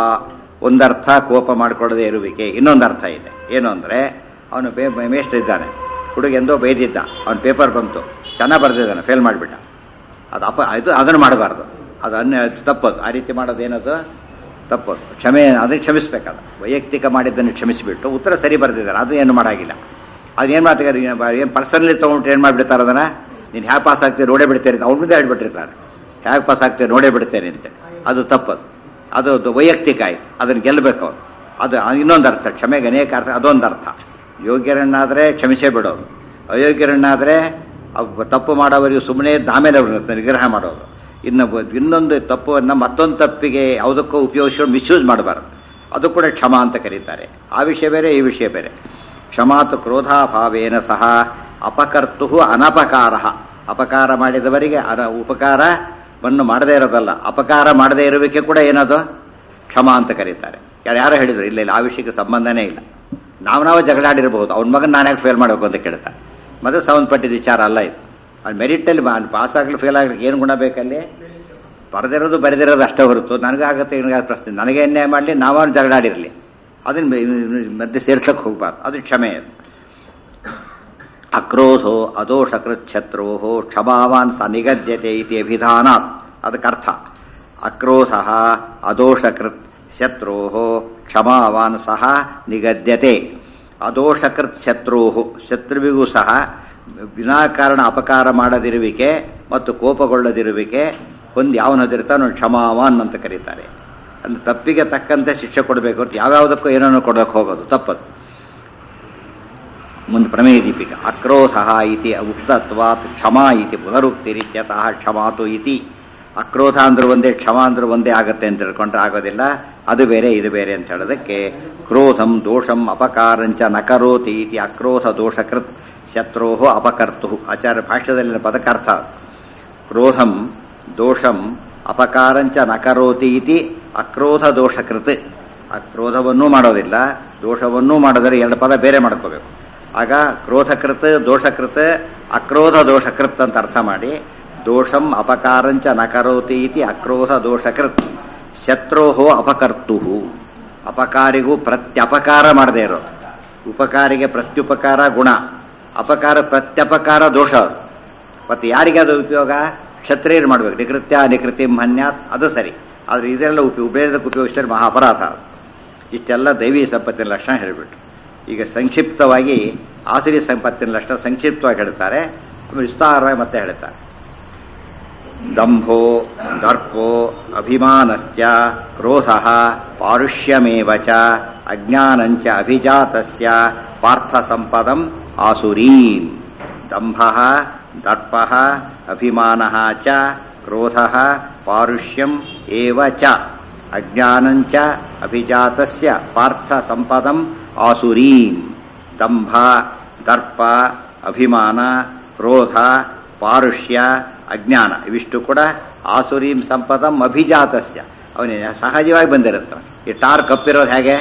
ಒಂದರ್ಥ ಕೋಪ ಮಾಡಿಕೊಳ್ಳದೆ ಇರುವಿಕೆ ಇನ್ನೊಂದು ಅರ್ಥ ಇದೆ ಏನು ಅಂದರೆ ಅವನು ಪೇ ಮೇಷ್ಟ್ರ ಇದ್ದಾನೆ ಹುಡುಗ ಎಂದೋ ಬೈದಿದ್ದ ಅವನ ಪೇಪರ್ ಬಂತು ಚೆನ್ನಾಗಿ ಬರೆದಿದ್ದಾನೆ ಫೇಲ್ ಮಾಡಿಬಿಟ್ಟ ಅದು ಅಪ ಇದು ಅದನ್ನು ಮಾಡಬಾರ್ದು ಅದು ಅನ್ಯ ತಪ್ಪದು ಆ ರೀತಿ ಮಾಡೋದು ಏನದು ತಪ್ಪದು ಕ್ಷಮೆ ಅದನ್ನು ಕ್ಷಮಿಸ್ಬೇಕದು ವೈಯಕ್ತಿಕ ಮಾಡಿದ್ದನ್ನು ಕ್ಷಮಿಸಿಬಿಟ್ಟು ಉತ್ತರ ಸರಿ ಬರೆದಿದ್ದಾರೆ ಅದು ಏನು ಮಾಡಾಗಿಲ್ಲ ಅದೇನು ಮಾಡ್ತಾರೆ ಏನು ಪರ್ಸನಲಿ ತೊಗೊಂಡು ಏನು ಮಾಡಿಬಿಡ್ತಾರೆ ಅದನ್ನು ನೀನು ಹ್ಯಾಗೆ ಪಾಸ್ ಆಗ್ತೀವಿ ನೋಡೇ ಬಿಡ್ತೇನೆ ಅಂತ ಅವ್ರ ಮುಂದೆ ಹೇಳ್ಬಿಟ್ಟಿರ್ತಾರೆ ಹೇಗೆ ಪಾಸ್ ಆಗ್ತೀವಿ ನೋಡೇ ಬಿಡ್ತೇನೆ ಅಂತೇಳಿ ಅದು ತಪ್ಪದು ಅದು ಅದು ವೈಯಕ್ತಿಕ ಆಯ್ತು ಅದನ್ನು ಗೆಲ್ಲಬೇಕು ಅವನು ಅದು ಇನ್ನೊಂದು ಅರ್ಥ ಕ್ಷಮೆಗೆ ಅನೇಕ ಅರ್ಥ ಅದೊಂದು ಅರ್ಥ ಯೋಗ್ಯರನ್ನಾದರೆ ಕ್ಷಮಿಸೇ ಬಿಡೋದು ಅಯೋಗ್ಯರನ್ನಾದರೆ ಅವ್ ತಪ್ಪು ಮಾಡೋವರಿಗೆ ಸುಮ್ಮನೆ ಆಮೇಲೆ ಅವ್ರನ್ನ ನಿಗ್ರಹ ಮಾಡೋದು ಇನ್ನು ಬ- ಇನ್ನೊಂದು ತಪ್ಪನ್ನು ಮತ್ತೊಂದು ತಪ್ಪಿಗೆ ಯಾವುದಕ್ಕೂ ಉಪಯೋಗಿಸ್ಕೊಂಡು ಮಿಸ್ಯೂಸ್ ಮಾಡಬಾರ್ದು ಅದು ಕೂಡ ಕ್ಷಮ ಅಂತ ಕರೀತಾರೆ ಆ ವಿಷಯ ಬೇರೆ ಈ ವಿಷಯ ಬೇರೆ ಕ್ಷಮಾತು ಕ್ರೋಧಾಭಾವೇನ ಸಹ ಅಪಕರ್ತು ಅನಪಕಾರ ಅಪಕಾರ ಮಾಡಿದವರಿಗೆ ಅನ ಉಪಕಾರವನ್ನು ಮಾಡದೇ ಇರೋದಲ್ಲ ಅಪಕಾರ ಮಾಡದೇ ಇರುವಿಕೆ ಕೂಡ ಏನದು ಕ್ಷಮ ಅಂತ ಕರೀತಾರೆ ಯಾರು ಯಾರೋ ಹೇಳಿದ್ರು ಇಲ್ಲ ಇಲ್ಲ ಆ ವಿಷಯಕ್ಕೆ ಸಂಬಂಧನೇ ಇಲ್ಲ ನಾವು ನಾವು ಜಗಳಾಡಿರ್ಬೋದು ಅವ್ನ ಮಗನ ನಾನು ಯಾಕೆ ಫೇಲ್ ಮಾಡಬೇಕು ಅಂತ ಕೇಳ್ತಾರೆ ಮತ್ತೆ ಸಂಬಂಧಪಟ್ಟಿದ್ದ ವಿಚಾರ ಅಲ್ಲ ಇದು ಅಲ್ಲಿ ಮೆರಿಟಲ್ಲಿ ಪಾಸ್ ಆಗಲಿ ಫೇಲ್ ಆಗ್ಲಿಕ್ಕೆ ಏನು ಗುಣ ಬೇಕಲ್ಲಿ ಬರೆದಿರೋದು ಬರೆದಿರೋದು ಅಷ್ಟೇ ಹೊರತು ನನಗಾಗತ್ತೆ ಇವನಿಗಾಗ ಪ್ರಶ್ನೆ ನನಗೆ ಅನ್ಯಾಯ ಮಾಡಲಿ ನಾವನು ಜಗಳಾಡಿರಲಿ ಅದನ್ನು ಮಧ್ಯೆ ಸೇರ್ಸಕ್ಕೆ ಹೋಗ್ಬಾರ್ದು ಅದು ಕ್ಷಮೆ ಅದು ಅಕ್ರೋಧೋ ಅದೋಷಕೃತ್ ಶತ್ರೋ ಕ್ಷಮಾವಾನ್ ಸ ನಿಗದ್ಯತೆ ಇತಿ ಅಭಿಧಾನಾತ್ ಅದಕ್ಕರ್ಥ ಅಕ್ರೋಧ ಅದೋಷಕೃತ್ ಶತ್ರೋ ಕ್ಷಮಾವಾನ್ ಸಹ ನಿಗದ್ಯತೆ ಅದೋಷಕೃತ್ ಶತ್ರೋ ಶತ್ರುವಿಗೂ ಸಹ ವಿನಾಕಾರಣ ಅಪಕಾರ ಮಾಡದಿರುವಿಕೆ ಮತ್ತು ಕೋಪಗೊಳ್ಳದಿರುವಿಕೆ ಒಂದು ಯಾವನದಿರ್ತಾನೋ ಕ್ಷಮಾವಾನ್ ಅಂತ ಕರೀತಾರೆ ಅಂದ್ರೆ ತಪ್ಪಿಗೆ ತಕ್ಕಂತೆ ಶಿಕ್ಷೆ ಕೊಡಬೇಕು ಅಂತ ಯಾವ್ಯಾವುದಕ್ಕೂ ಏನನ್ನು ಕೊಡೋಕೆ ಹೋಗೋದು ತಪ್ಪದು ಮುಂದೆ ಪ್ರಮೇಯ ದೀಪಿಕ ಅಕ್ರೋಧ ಇತಿ ಉಕ್ತತ್ವಾತ್ ಕ್ಷಮಾ ಇತಿ ಪುನರುಕ್ತಿರಿತ್ಯತಃ ಕ್ಷಮಾತು ಇತಿ ಅಕ್ರೋಧ ಅಂದ್ರೆ ಒಂದೇ ಕ್ಷಮ ಅಂದ್ರೆ ಒಂದೇ ಆಗತ್ತೆ ಅಂತ ತಿಳ್ಕೊಂಡ್ರೆ ಆಗೋದಿಲ್ಲ ಅದು ಬೇರೆ ಇದು ಬೇರೆ ಅಂತ ಹೇಳೋದಕ್ಕೆ ಕ್ರೋಧಂ ದೋಷಂ ಅಪಕಾರಂಚ ನಕರೋತಿ ಇತಿ ಅಕ್ರೋಧ ದೋಷಕೃತ್ ಶತ್ರೋಹೋ ಅಪಕರ್ತು ಆಚಾರ್ಯ ಭಾಷ್ಯದಲ್ಲಿನ ಪದಕರ್ಥ ಕ್ರೋಧಂ ದೋಷಂ ಅಪಕಾರಂಚ ನಕರೋತಿ ಇತಿ ಅಕ್ರೋಧ ದೋಷಕೃತ್ ಆ ಕ್ರೋಧವನ್ನೂ ಮಾಡೋದಿಲ್ಲ ದೋಷವನ್ನೂ ಮಾಡಿದರೆ ಎರಡು ಪದ ಬೇರೆ ಮಾಡ್ಕೋಬೇಕು ಆಗ ಕ್ರೋಧಕೃತ್ ದೋಷಕೃತ್ ಅಕ್ರೋಧ ದೋಷಕೃತ್ ಅಂತ ಅರ್ಥ ಮಾಡಿ ದೋಷಂ ಅಪಕಾರಂಚ ನಕರೋತಿ ಇತಿ ಅಕ್ರೋಧ ದೋಷಕೃತ್ ಶತ್ರೋಹೋ ಅಪಕರ್ತು ಅಪಕಾರಿಗೂ ಪ್ರತ್ಯಪಕಾರ ಮಾಡದೇ ಇರೋದು ಉಪಕಾರಿಗೆ ಪ್ರತ್ಯುಪಕಾರ ಗುಣ ಅಪಕಾರ ಪ್ರತ್ಯಪಕಾರ ದೋಷ ಅದು. ಮತ್ತು ಯಾರಿಗೆ ಅದು ಉಪಯೋಗ ಕ್ಷತ್ರಿಯರು ಮಾಡಬೇಕು ನಿಕೃತ್ಯ ನಿಕೃತಿ ಮನ್ಯಾತ್ ಅದು ಸರಿ ಆದರೆ ಇದೆಲ್ಲ ಉಪ ಉಪಯೋಗಕ್ಕೆ ಉಪಯೋಗಿಸಿದ್ರೆ ಮಹಾ ಅಪರಾಧ ಅದು. ಇಷ್ಟೆಲ್ಲ ದೈವಿ ಸಂಪತ್ತಿನ ಲಕ್ಷಣ ಹೇಳಿಬಿಟ್ರು ಈಗ ಸಂಕ್ಷಿಪ್ತವಾಗಿ ಆಸುರಿ ಸಂಪತ್ತಿನ ಲಕ್ಷಣ ಸಂಕ್ಷಿಪ್ತವಾಗಿ ಹೇಳ್ತಾರೆ ಆಮೇಲೆ ವಿಸ್ತಾರವಾಗಿ ಮತ್ತೆ ಹೇಳ್ತಾರೆ ದಂಭೋ ದರ್ಪೋ ಅಭಿಮಾನಶ್ಚ ಕ್ರೋಧ ಪಾರುಷ್ಯಮೇವ ಚ ಅಜ್ಞಾನಂಚ ಅಭಿಜಾತಸ್ಯ ಪಾರ್ಥ ಸಂಪದಂ ಆಸುರೀಂ ದಂಭ ದರ್ಪ ಅಭಿಮಾನ ಚ ಕ್ರೋಧ ಪಾರುಷ್ಯಂ ಏವ ಚ ಅಜ್ಞಾನಂಚ ಅಭಿಜಾತಸ್ಯ ಪಾರ್ಥ ಸಂಪದಂ ಆಸುರೀಂ ದಂಭ ದರ್ಪ ಅಭಿಮಾನ ಕ್ರೋಧ ಪಾರುಷ್ಯ ಅಜ್ಞಾನ ಇವಿಷ್ಟು ಕೂಡ ಆಸುರೀಂ ಸಂಪದಂ ಅಭಿಜಾತಸ್ಯ ಅವನಿಗೆ ಸಹಜವಾಗಿ ಬಂದಿರುತ್ತೆ ಈ ಟಾರ್ ಕಪ್ಪಿರೋದು ಹೇಗೆ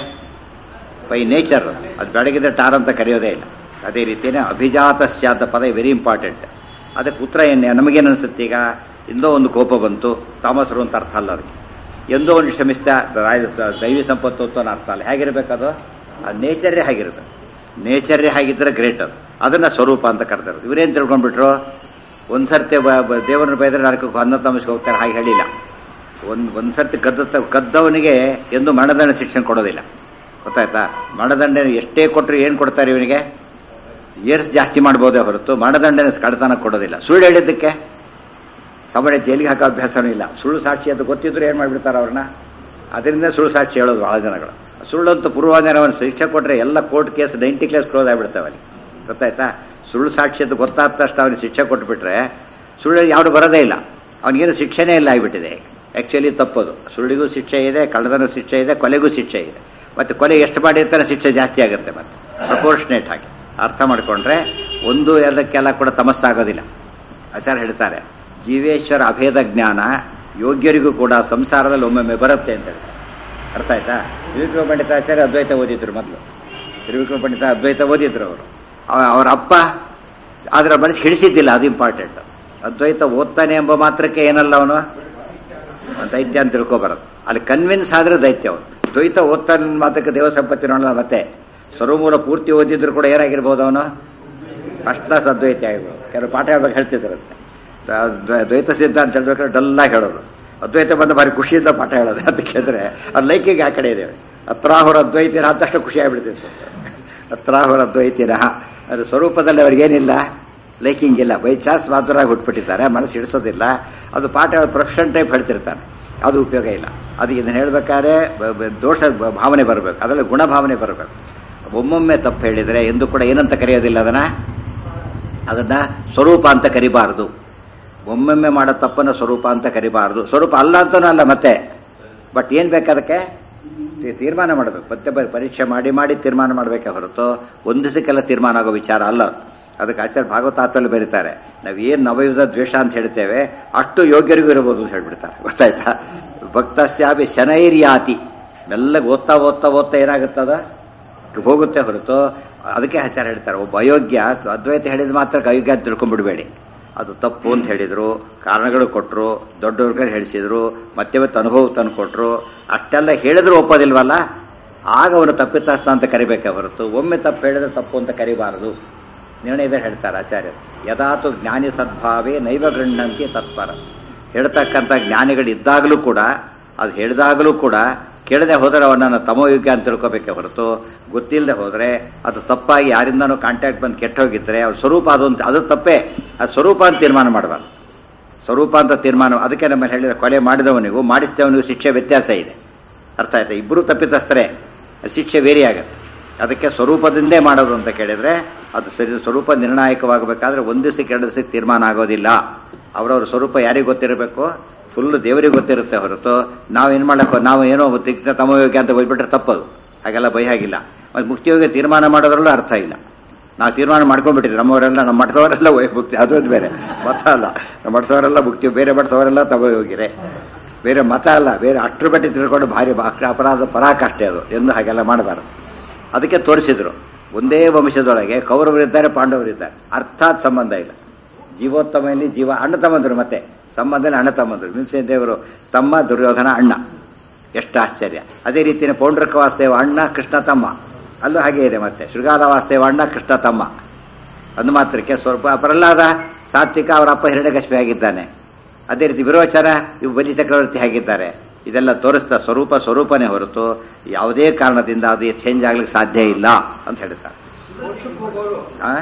ಬೈ ನೇಚರ್ ಅದು ಬೆಳಗಿದ್ರೆ ಟಾರ್ ಅಂತ ಕರೆಯೋದೇ ಇಲ್ಲ ಅದೇ ರೀತಿಯೇ ಅಭಿಜಾತಸ್ಯ ಅಂತ ಪದ ವೆರಿ ಇಂಪಾರ್ಟೆಂಟ್ ಅದಕ್ಕೆ ಉತ್ತರ ಏನು ನಮಗೇನು ಅನಿಸುತ್ತೆ ಈಗ ಇಂದೋ ಒಂದು ಕೋಪ ಬಂತು ತಾಮಸರು ಅಂತ ಅರ್ಥ ಅಲ್ಲ ಅದಕ್ಕೆ ಎಂದೋ ಒಂದು ಶ್ರಮಿಸ್ತಾ ದೈವಿ ಸಂಪತ್ತು ಅಂತ ಅನ್ನೋ ಅರ್ಥ ಅಲ್ಲ ಹೇಗಿರ್ಬೇಕದು ಆ ನೇಚರೇ ಹಾಗಿರುತ್ತೆ ನೇಚರೇ ಹಾಗಿದ್ರೆ ಗ್ರೇಟ್ ಅದು ಅದನ್ನು ಸ್ವರೂಪ ಅಂತ ಕರೆದಿರೋದು ಇವರೇನು ತಿಳ್ಕೊಂಡ್ಬಿಟ್ರು ಒಂದು ಸರ್ತಿ ದೇವರನ್ನ ಬೈದ್ರೆ ನರಕಕ್ಕೆ ಅನ್ನ ತಮಸ್ಗೆ ಹೋಗ್ತಾರೆ ಹಾಗೆ ಹೇಳಿಲ್ಲ ಒಂದು ಒಂದು ಸರ್ತಿ ಕದ್ದ ಕದ್ದವನಿಗೆ ಎಂದು ಮರಣದಂಡ ಶಿಕ್ಷಣ ಕೊಡೋದಿಲ್ಲ ಗೊತ್ತಾಯ್ತಾ ಮರಣದಂಡ ಎಷ್ಟೇ ಕೊಟ್ಟರು ಏನು ಕೊಡ್ತಾರೆ ಇವನಿಗೆ ಇಯರ್ಸ್ ಜಾಸ್ತಿ ಮಾಡ್ಬೋದೇ ಹೊರತು ಮರಣದಂಡನ ಕಡತನ ಕೊಡೋದಿಲ್ಲ ಸುಳ್ಳು ಹೇಳಿದ್ದಕ್ಕೆ ಸಮಯ ಜೈಲಿಗೆ ಹಾಕೋ ಅಭ್ಯಾಸನೂ ಇಲ್ಲ ಸುಳ್ಳು ಸಾಕ್ಷಿ ಅಂತ ಗೊತ್ತಿದ್ರು ಏನು ಮಾಡಿಬಿಡ್ತಾರೆ ಅವ್ರನ್ನ ಅದರಿಂದ ಸುಳ್ಳು ಸಾಕ್ಷಿ ಹೇಳೋದು ಭಾಳ ಜನಗಳು ಸುಳ್ಳು ಅಂತ ಪೂರ್ವಾಂಜನವನ್ನು ಶಿಕ್ಷೆ ಕೊಟ್ಟರೆ ಎಲ್ಲ court case ninety class close ಆಗಿಬಿಡ್ತಾವೆ ಅಲ್ಲಿ ಗೊತ್ತಾಯ್ತಾ ಸುಳ್ಳು ಸಾಕ್ಷಿ ಅಂತ ಗೊತ್ತಾದ ತಕ್ಷಣ ಅವನಿಗೆ ಶಿಕ್ಷೆ ಕೊಟ್ಬಿಟ್ರೆ ಸುಳ್ಳು ಯಾವುದು ಬರೋದೇ ಇಲ್ಲ ಅವನಿಗೇನು ಶಿಕ್ಷೆನೇ ಇಲ್ಲ ಆಗಿಬಿಟ್ಟಿದೆ ಆ್ಯಕ್ಚುಲಿ ತಪ್ಪದು ಸುಳ್ಳಿಗೂ ಶಿಕ್ಷೆ ಇದೆ ಕಳ್ಳದನೂ ಶಿಕ್ಷೆ ಇದೆ ಕೊಲೆಗೂ ಶಿಕ್ಷೆ ಇದೆ ಮತ್ತು ಕೊಲೆ ಎಷ್ಟು ಮಾಡಿರ್ತಾನೆ ಶಿಕ್ಷೆ ಜಾಸ್ತಿ ಆಗುತ್ತೆ ಮತ್ತೆ ಪ್ರಪೋರ್ಷನೇಟ್ ಆಗಿ ಅರ್ಥ ಮಾಡಿಕೊಂಡ್ರೆ ಒಂದು ಎರಡಕ್ಕೆಲ್ಲ ಕೂಡ ತಮಸ್ಸಾಗೋದಿಲ್ಲ ಆಚಾರ್ಯ ಹೇಳ್ತಾರೆ ಜೀವೇಶ್ವರ ಅಭೇದ ಜ್ಞಾನ ಯೋಗ್ಯರಿಗೂ ಕೂಡ ಸಂಸಾರದಲ್ಲಿ ಒಮ್ಮೊಮ್ಮೆ ಬರುತ್ತೆ ಅಂತ ಹೇಳ್ತಾರೆ ಅರ್ಥ ಆಯ್ತಾ ತ್ರಿವಿಕ್ರಮ ಪಂಡಿತಾಚಾರ್ಯ ಅದ್ವೈತ ಓದಿದ್ರು ಮೊದಲು ತ್ರಿವಿಕ್ರಮ ಪಂಡಿತ ಅದ್ವೈತ ಓದಿದ್ರು ಅವರು ಅವರ ಅಪ್ಪ ಅದರ ಮನಸ್ಸಿಗೆ ಹಿಡಿಸಿದ್ದಿಲ್ಲ ಅದು ಇಂಪಾರ್ಟೆಂಟ್ ಅದ್ವೈತ ಓದ್ತಾನೆ ಎಂಬ ಮಾತ್ರಕ್ಕೆ ಏನಲ್ಲ ಅವನು ದೈತ್ಯ ಅಂತ ತಿಳ್ಕೊಬಾರದು ಅಲ್ಲಿ ಕನ್ವಿನ್ಸ್ ಆದ್ರೆ ದೈತ್ಯ ಅವನು ದ್ವೈತ ಓದ್ತಾನೆ ಮಾತ್ರಕ್ಕೆ ದೇವ ಸಂಪತ್ತಿ ನೋಡಲ್ಲ ಮತ್ತೆ ಸರ್ವಮೂಲ ಪೂರ್ತಿ ಓದಿದ್ರು ಕೂಡ ಏನಾಗಿರ್ಬೋದು ಅವನು ಫಸ್ಟ್ ಕ್ಲಾಸ್ ಅದ್ವೈತ ಆಗಿರ್ಬೋದು ಕೆಲವು ಪಾಠ ಹೇಳ್ಬೇಕು ಹೇಳ್ತಿದ್ರಂತೆ ದ್ವೈತ ಸಿದ್ಧಾಂತ ಹೇಳ್ಬೇಕಾದ್ರೆ ಡಲ್ಲಾಗಿ ಹೇಳೋದು ಅದ್ವೈತ ಬಂದ ಭಾರಿ ಖುಷಿಯಿಂದ ಪಾಠ ಹೇಳೋದು ಅಂತ ಕೇಳಿದ್ರೆ ಅದು ಲೈಕಿಗೆ ಆ ಕಡೆ ಇದ್ದೇವೆ ಅತ್ರಾಹುರ ಅದ್ವೈತಿನ ಅಂತಷ್ಟು ಖುಷಿ ಆಗ್ಬಿಡ್ತಿತ್ತು ಅತ್ರಾಹುರ ಅದ್ವೈತಿನ ಅದು ಸ್ವರೂಪದಲ್ಲಿ ಅವ್ರಿಗೇನಿಲ್ಲ ಲೈಕಿಂಗ್ ಇಲ್ಲ ಬೈ ಚಾನ್ಸ್ ಮಾತುರಾಗಿ ಹುಟ್ಬಿಟ್ಟಿದ್ದಾರೆ ಮನಸ್ಸು ಇಡಿಸೋದಿಲ್ಲ ಅದು ಪಾಠ ಹೇಳೋದು ಪ್ರೊಫೆಷನ್ ಟೈಪ್ ಹೇಳ್ತಿರ್ತಾನೆ ಅದು ಉಪಯೋಗ ಇಲ್ಲ ಅದು ಇದನ್ನು ಹೇಳ್ಬೇಕಾದ್ರೆ ದೋಷ ಭಾವನೆ ಬರಬೇಕು ಅದರಲ್ಲಿ ಗುಣಭಾವನೆ ಬರಬೇಕು ಒಮ್ಮೊಮ್ಮೆ ತಪ್ಪು ಹೇಳಿದರೆ ಎಂದು ಕೂಡ ಏನಂತ ಕರೆಯೋದಿಲ್ಲ ಅದನ್ನು ಅದನ್ನು ಸ್ವರೂಪ ಅಂತ ಕರಿಬಾರ್ದು ಒಮ್ಮೊಮ್ಮೆ ಮಾಡೋ ತಪ್ಪನ್ನು ಸ್ವರೂಪ ಅಂತ ಕರಿಬಾರ್ದು ಸ್ವರೂಪ ಅಲ್ಲ ಅಂತನೂ ಅಲ್ಲ ಮತ್ತೆ ಬಟ್ ಏನು ಬೇಕಾದಕ್ಕೆ ತೀರ್ಮಾನ ಮಾಡಬೇಕು ಮತ್ತೆ ಪರೀಕ್ಷೆ ಮಾಡಿ ಮಾಡಿ ತೀರ್ಮಾನ ಮಾಡಬೇಕೆ ಹೊರತು ಒಂದು ದಿವಸಕ್ಕೆಲ್ಲ ತೀರ್ಮಾನ ಆಗೋ ವಿಚಾರ ಅಲ್ಲ ಅದಕ್ಕೆ ಆಚಾರ್ಯ ಭಾಗವತಾತಲ್ಲಿ ಬರೀತಾರೆ ನಾವು ಏನು ನವಯುಧ ದ್ವೇಷ ಅಂತ ಹೇಳ್ತೇವೆ ಅಷ್ಟು ಯೋಗ್ಯರಿಗೂ ಇರಬಹುದು ಅಂತ ಹೇಳ್ಬಿಡ್ತಾರೆ ಗೊತ್ತಾಯ್ತಾ ಭಕ್ತಸ್ಯಾಪಿ ಶನೈರ್ಯಾತಿ ಮೆಲ್ಲಗೆ ಓದ್ತಾ ಓದ್ತಾ ಓದ್ತಾ ಏನಾಗುತ್ತದ ಹೋಗುತ್ತೆ ಹೊರತು ಅದಕ್ಕೆ ಆಚಾರ ಹೇಳ್ತಾರೆ ಒಬ್ಬ ಅಯೋಗ್ಯ ಅದ್ವೈತ ಹೇಳಿದ ಮಾತ್ರ ಅಯೋಗ್ಯ ಅಂತ ತಿಳ್ಕೊಂಡ್ಬಿಡ್ಬೇಡಿ ಅದು ತಪ್ಪು ಅಂತ ಹೇಳಿದರು ಕಾರಣಗಳು ಕೊಟ್ಟರು ದೊಡ್ಡವ್ರಿಗೆ ಹೇಳಿಸಿದ್ರು ಮತ್ತೆ ಮತ್ತೆ ಅನುಭವ ತಂದು ಕೊಟ್ಟರು ಅಷ್ಟೆಲ್ಲ ಹೇಳಿದ್ರು ಒಪ್ಪೋದಿಲ್ವಲ್ಲ ಆಗ ಅವನು ತಪ್ಪಿತಸ್ಥ ಅಂತ ಕರಿಬೇಕೆ ಹೊರತು ಒಮ್ಮೆ ತಪ್ಪು ಹೇಳಿದ್ರೆ ತಪ್ಪು ಅಂತ ಕರಿಬಾರದು ನಿರ್ಣಯದ ಹೇಳ್ತಾರೆ ಆಚಾರ್ಯರು ಯದಾತು ಜ್ಞಾನಿ ಸದ್ಭಾವೇ ನೈವ ಗೃಹಂತಿ ತತ್ಪರ ಹೇಳ್ತಕ್ಕಂಥ ಜ್ಞಾನಿಗಳಿದ್ದಾಗಲೂ ಕೂಡ ಅದು ಹೇಳಿದಾಗಲೂ ಕೂಡ ಕೇಳದೆ ಹೋದರೆ ಅವನನ್ನು ತಮೋಯುಗ್ಯ ಅಂತ ತಿಳ್ಕೊಬೇಕೆ ಹೊರತು ಗೊತ್ತಿಲ್ಲದೆ ಹೋದರೆ ಅದು ತಪ್ಪಾಗಿ ಯಾರಿಂದನೂ ಕಾಂಟ್ಯಾಕ್ಟ್ ಬಂದು ಕೆಟ್ಟೋಗಿದ್ರೆ ಅವ್ರ ಸ್ವರೂಪ ಅದು ಅಂತ ಅದು ತಪ್ಪೇ ಅದು ಸ್ವರೂಪ ಅಂತ ತೀರ್ಮಾನ ಮಾಡಬಾರ್ದು ಸ್ವರೂಪ ಅಂತ ತೀರ್ಮಾನ ಅದಕ್ಕೆ ನಮ್ಮ ಹೇಳಿದ್ರೆ ಕೊಲೆ ಮಾಡಿದವನಿಗೂ ಮಾಡಿಸಿದವನಿಗೂ ಶಿಕ್ಷೆ ವ್ಯತ್ಯಾಸ ಇದೆ ಅರ್ಥ ಆಯ್ತಾ ಇಬ್ಬರು ತಪ್ಪಿತಸ್ಥರೇ ಶಿಕ್ಷೆ ವೇರಿ ಆಗುತ್ತೆ ಅದಕ್ಕೆ ಸ್ವರೂಪದಿಂದೇ ಮಾಡೋದು ಅಂತ ಕೇಳಿದರೆ ಅದು ಸರಿ ಸ್ವರೂಪ ನಿರ್ಣಾಯಕವಾಗಬೇಕಾದ್ರೆ ಒಂದು ದಿವಸಕ್ಕೆ ಎರಡು ದಿವಸಕ್ಕೆ ತೀರ್ಮಾನ ಆಗೋದಿಲ್ಲ ಅವರವ್ರ ಸ್ವರೂಪ ಯಾರಿಗೆ ಗೊತ್ತಿರಬೇಕು ಫುಲ್ ದೇವರಿಗೆ ಗೊತ್ತಿರುತ್ತೆ ಹೊರತು ನಾವೇನು ಮಾಡಕ್ಕೆ ನಾವು ಏನೋ ತಿಕ್ತ ತಮಯೋಗ್ಯ ಅಂತ ಹೋಗ್ಬಿಟ್ರೆ ತಪ್ಪದು ಹಾಗೆಲ್ಲ ಭಯ ಆಗಿಲ್ಲ ಮತ್ತು ಮುಕ್ತಿಯೋಗಿ ತೀರ್ಮಾನ ಮಾಡೋದ್ರಲ್ಲೂ ಅರ್ಥ ಇಲ್ಲ ನಾವು ತೀರ್ಮಾನ ಮಾಡ್ಕೊಂಡ್ಬಿಟ್ಟಿದ್ವಿ ನಮ್ಮವರೆಲ್ಲ ನಮ್ಮ ಮಠದವರೆಲ್ಲ ಮುಕ್ತಿ ಅದೊಂದು ಬೇರೆ ಮತ ಅಲ್ಲ ನಮ್ಮ ಮಠದವರೆಲ್ಲ ಮುಕ್ತಿ ಬೇರೆ ಮಠದವರೆಲ್ಲ ತಮಯೋಗಿರೆ ಬೇರೆ ಮತ ಅಲ್ಲ ಬೇರೆ ಅಷ್ಟ್ರ ಬಟ್ಟೆ ತಿಳ್ಕೊಂಡು ಭಾರಿ ಅಪರಾಧ ಪರಾಕಾಷ್ಠೆ ಅದು ಎಂದು ಹಾಗೆಲ್ಲ ಮಾಡಬಾರದು ಅದಕ್ಕೆ ತೋರಿಸಿದ್ರು ಒಂದೇ ವಂಶದೊಳಗೆ ಕೌರವರಿದ್ದಾರೆ ಪಾಂಡವರಿದ್ದಾರೆ ಅರ್ಥಾತ್ ಸಂಬಂಧ ಇಲ್ಲ ಜೀವೋತ್ತಮೆಯಲ್ಲಿ ಜೀವ ಅಣ್ಣ ತಮ್ಮಂದರು ಮತ್ತೆ ಸಂಬಂಧದಲ್ಲಿ ಅಣ್ಣ ತಮ್ಮಂದರು ಹಿಂಸೆ ದೇವರು ತಮ್ಮ ದುರ್ಯೋಧನ ಅಣ್ಣ ಎಷ್ಟು ಆಶ್ಚರ್ಯ ಅದೇ ರೀತಿಯ ಪೌಂಡ್ರಕ ವಾಸುದೇವ ಅಣ್ಣ ಕೃಷ್ಣ ತಮ್ಮ ಅಲ್ಲೂ ಹಾಗೆ ಇದೆ ಮತ್ತೆ ಶೃಗಾಲ ವಾಸ್ತೇವ ಅಣ್ಣ ಕೃಷ್ಣ ತಮ್ಮ ಅಂದು ಮಾತ್ರಕ್ಕೆ ಸ್ವಲ್ಪ ಪ್ರಹ್ಲಾದ ಸಾತ್ವಿಕ ಅವರ ಅಪ್ಪ ಹಿರಣ್ಯಕಶ್ಮಿ ಆಗಿದ್ದಾನೆ ಅದೇ ರೀತಿ ವಿರೋಚನ ಇವು ಬಲಿ ಚಕ್ರವರ್ತಿ ಆಗಿದ್ದಾರೆ ಇದೆಲ್ಲ ತೋರಿಸ್ತಾ ಸ್ವರೂಪ ಸ್ವರೂಪನೇ ಹೊರತು ಯಾವುದೇ ಕಾರಣದಿಂದ ಅದು ಚೇಂಜ್ ಆಗ್ಲಿಕ್ಕೆ ಸಾಧ್ಯ ಇಲ್ಲ ಅಂತ ಹೇಳ್ತಾರೆ ಆ?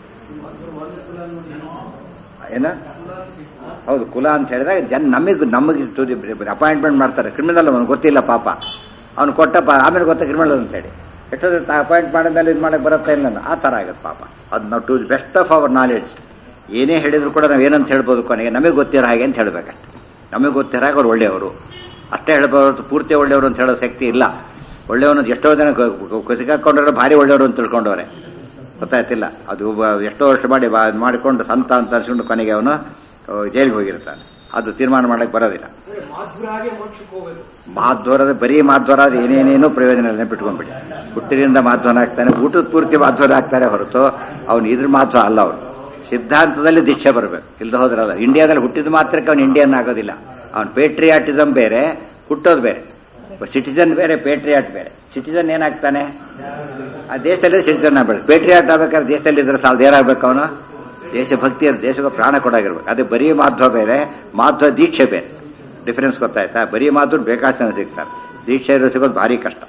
ಏನ ಹೌದು ಕುಲ ಅಂತ ಹೇಳಿದಾಗ ಜನ ನಮಗೆ ನಮಗೆ ಅಪಾಯಿಂಟ್ಮೆಂಟ್ ಮಾಡ್ತಾರೆ ಕ್ರಿಮಿನಲ್ ಅವನು ಗೊತ್ತಿಲ್ಲ ಪಾಪ ಅವ್ನು ಕೊಟ್ಟಪ್ಪ ಆಮೇಲೆ ಗೊತ್ತ ಕ್ರಿಮಿನಲ್ ಅಂತ ಹೇಳಿ ಎಷ್ಟೊತ್ತು ಅಪಾಯಿಂಟ್ ಮಾಡಿದ್ಮೇಲೆ ಇದು ಮಾಡಕ್ಕೆ ಬರುತ್ತಾ ಇಲ್ಲ ಆ ಥರ ಆಗುತ್ತೆ ಪಾಪ ಅದು ನಾವು to best of our knowledge ಏನೇ ಹೇಳಿದ್ರು ಕೂಡ ನಾವು ಏನಂತ ಹೇಳ್ಬೋದು ಕೊನೆಗೆ ನಮಗೆ ಗೊತ್ತಿರೋ ಹಾಗೆ ಅಂತ ಹೇಳ್ಬೇಕಷ್ಟೆ ನಮಗೆ ಗೊತ್ತಿರೋ ಹಾಗೆ ಅವ್ರು ಒಳ್ಳೆಯವರು ಅಷ್ಟೇ ಹೇಳ್ಬೋದು ಪೂರ್ತಿ ಒಳ್ಳೆಯವರು ಅಂತ ಹೇಳೋ ಶಕ್ತಿ ಇಲ್ಲ ಒಳ್ಳೆಯವನು ಎಷ್ಟೋ ಜನ ಸಿಕ್ಕಾಕೊಂಡ್ರೆ ಭಾರಿ ಒಳ್ಳೆಯವರು ಅಂತ ತಿಳ್ಕೊಂಡವ್ರೆ ಗೊತ್ತಾಯ್ತಿಲ್ಲ ಅದು ಒಬ್ಬ ಎಷ್ಟೋ ವರ್ಷ ಮಾಡಿ ಬಾ- ಮಾಡಿಕೊಂಡು ಸಂತ ಅಂತ ಅನ್ಸ್ಕೊಂಡು ಕೊನೆಗೆ ಅವನು ಜೈಲಿಗೆ ಹೋಗಿರ್ತಾನೆ ಅದು ತೀರ್ಮಾನ ಮಾಡಕ್ಕೆ ಬರೋದಿಲ್ಲ ಮಾಧುರ ಹಾಗೆ ಮೋಕ್ಷಕ್ಕೆ ಹೋಗ್ಬೇಕು ಮಾಧ್ವರದ ಬರೀ ಮಾಧ್ವರ ಅದು ಏನೇನೇನೋ ಪ್ರಯೋಜನ ಇಲ್ಲ ಬಿಟ್ಕೊಂಡ್ಬಿಡಿ ಹುಟ್ಟಿನಿಂದ ಮಾಧ್ವನ ಆಗ್ತಾನೆ ಊಟದ ಪೂರ್ತಿ ಮಾಧ್ವರ ಆಗ್ತಾರೆ ಹೊರತು ಅವನು ಇದ್ರ ಮಾಧ್ವ ಅಲ್ಲ ಅವನು ಸಿದ್ಧಾಂತದಲ್ಲಿ ದೀಕ್ಷೆ ಬರಬೇಕು ಇಲ್ದ ಹೋದ್ರಲ್ಲ ಇಂಡಿಯಾದಲ್ಲಿ ಹುಟ್ಟಿದ ಮಾತ್ರಕ್ಕೆ ಅವನು ಇಂಡಿಯನ್ ಆಗೋದಿಲ್ಲ ಅವನು ಪೇಟ್ರಿಯಾಟಿಸಮ್ ಬೇರೆ ಹುಟ್ಟೋದು ಬೇರೆ ಸಿಟಿಸನ್ ಬೇರೆ ಪೇಟ್ರಿಯಾಟ್ ಬೇರೆ ಸಿಟಿಸನ್ ಏನಾಗ್ತಾನೆ ಆ ದೇಶದಲ್ಲಿ ಸಿಟಿಸನ್ ಆಗ್ಬೇಕು ಪೇಟ್ರಿಯಾಟ್ ಆಗ್ಬೇಕಾದ್ರೆ ದೇಶದಲ್ಲಿ ಇದ್ರೆ ಸಾಲದು ಏನಾಗಬೇಕು ಅವನು ದೇಶಭಕ್ತಿ ದೇಶಕ್ಕೆ ಪ್ರಾಣ ಕೊಡಾಗಿರ್ಬೇಕು ಅದೇ ಬರೀ ಮಾಧ್ವ ಬೇರೆ ಮಾಧ್ವ ದೀಕ್ಷೆ ಬೇರೆ ಡಿಫರೆನ್ಸ್ ಗೊತ್ತಾಯ್ತಾ ಬರೀ ಮಾಧ್ವ ಬೇಕಾಷ್ಟು ಜನ ಸಿಗ್ತಾರೆ ದೀಕ್ಷೆ ಇರೋ ಸಿಗೋದು ಭಾರಿ ಕಷ್ಟ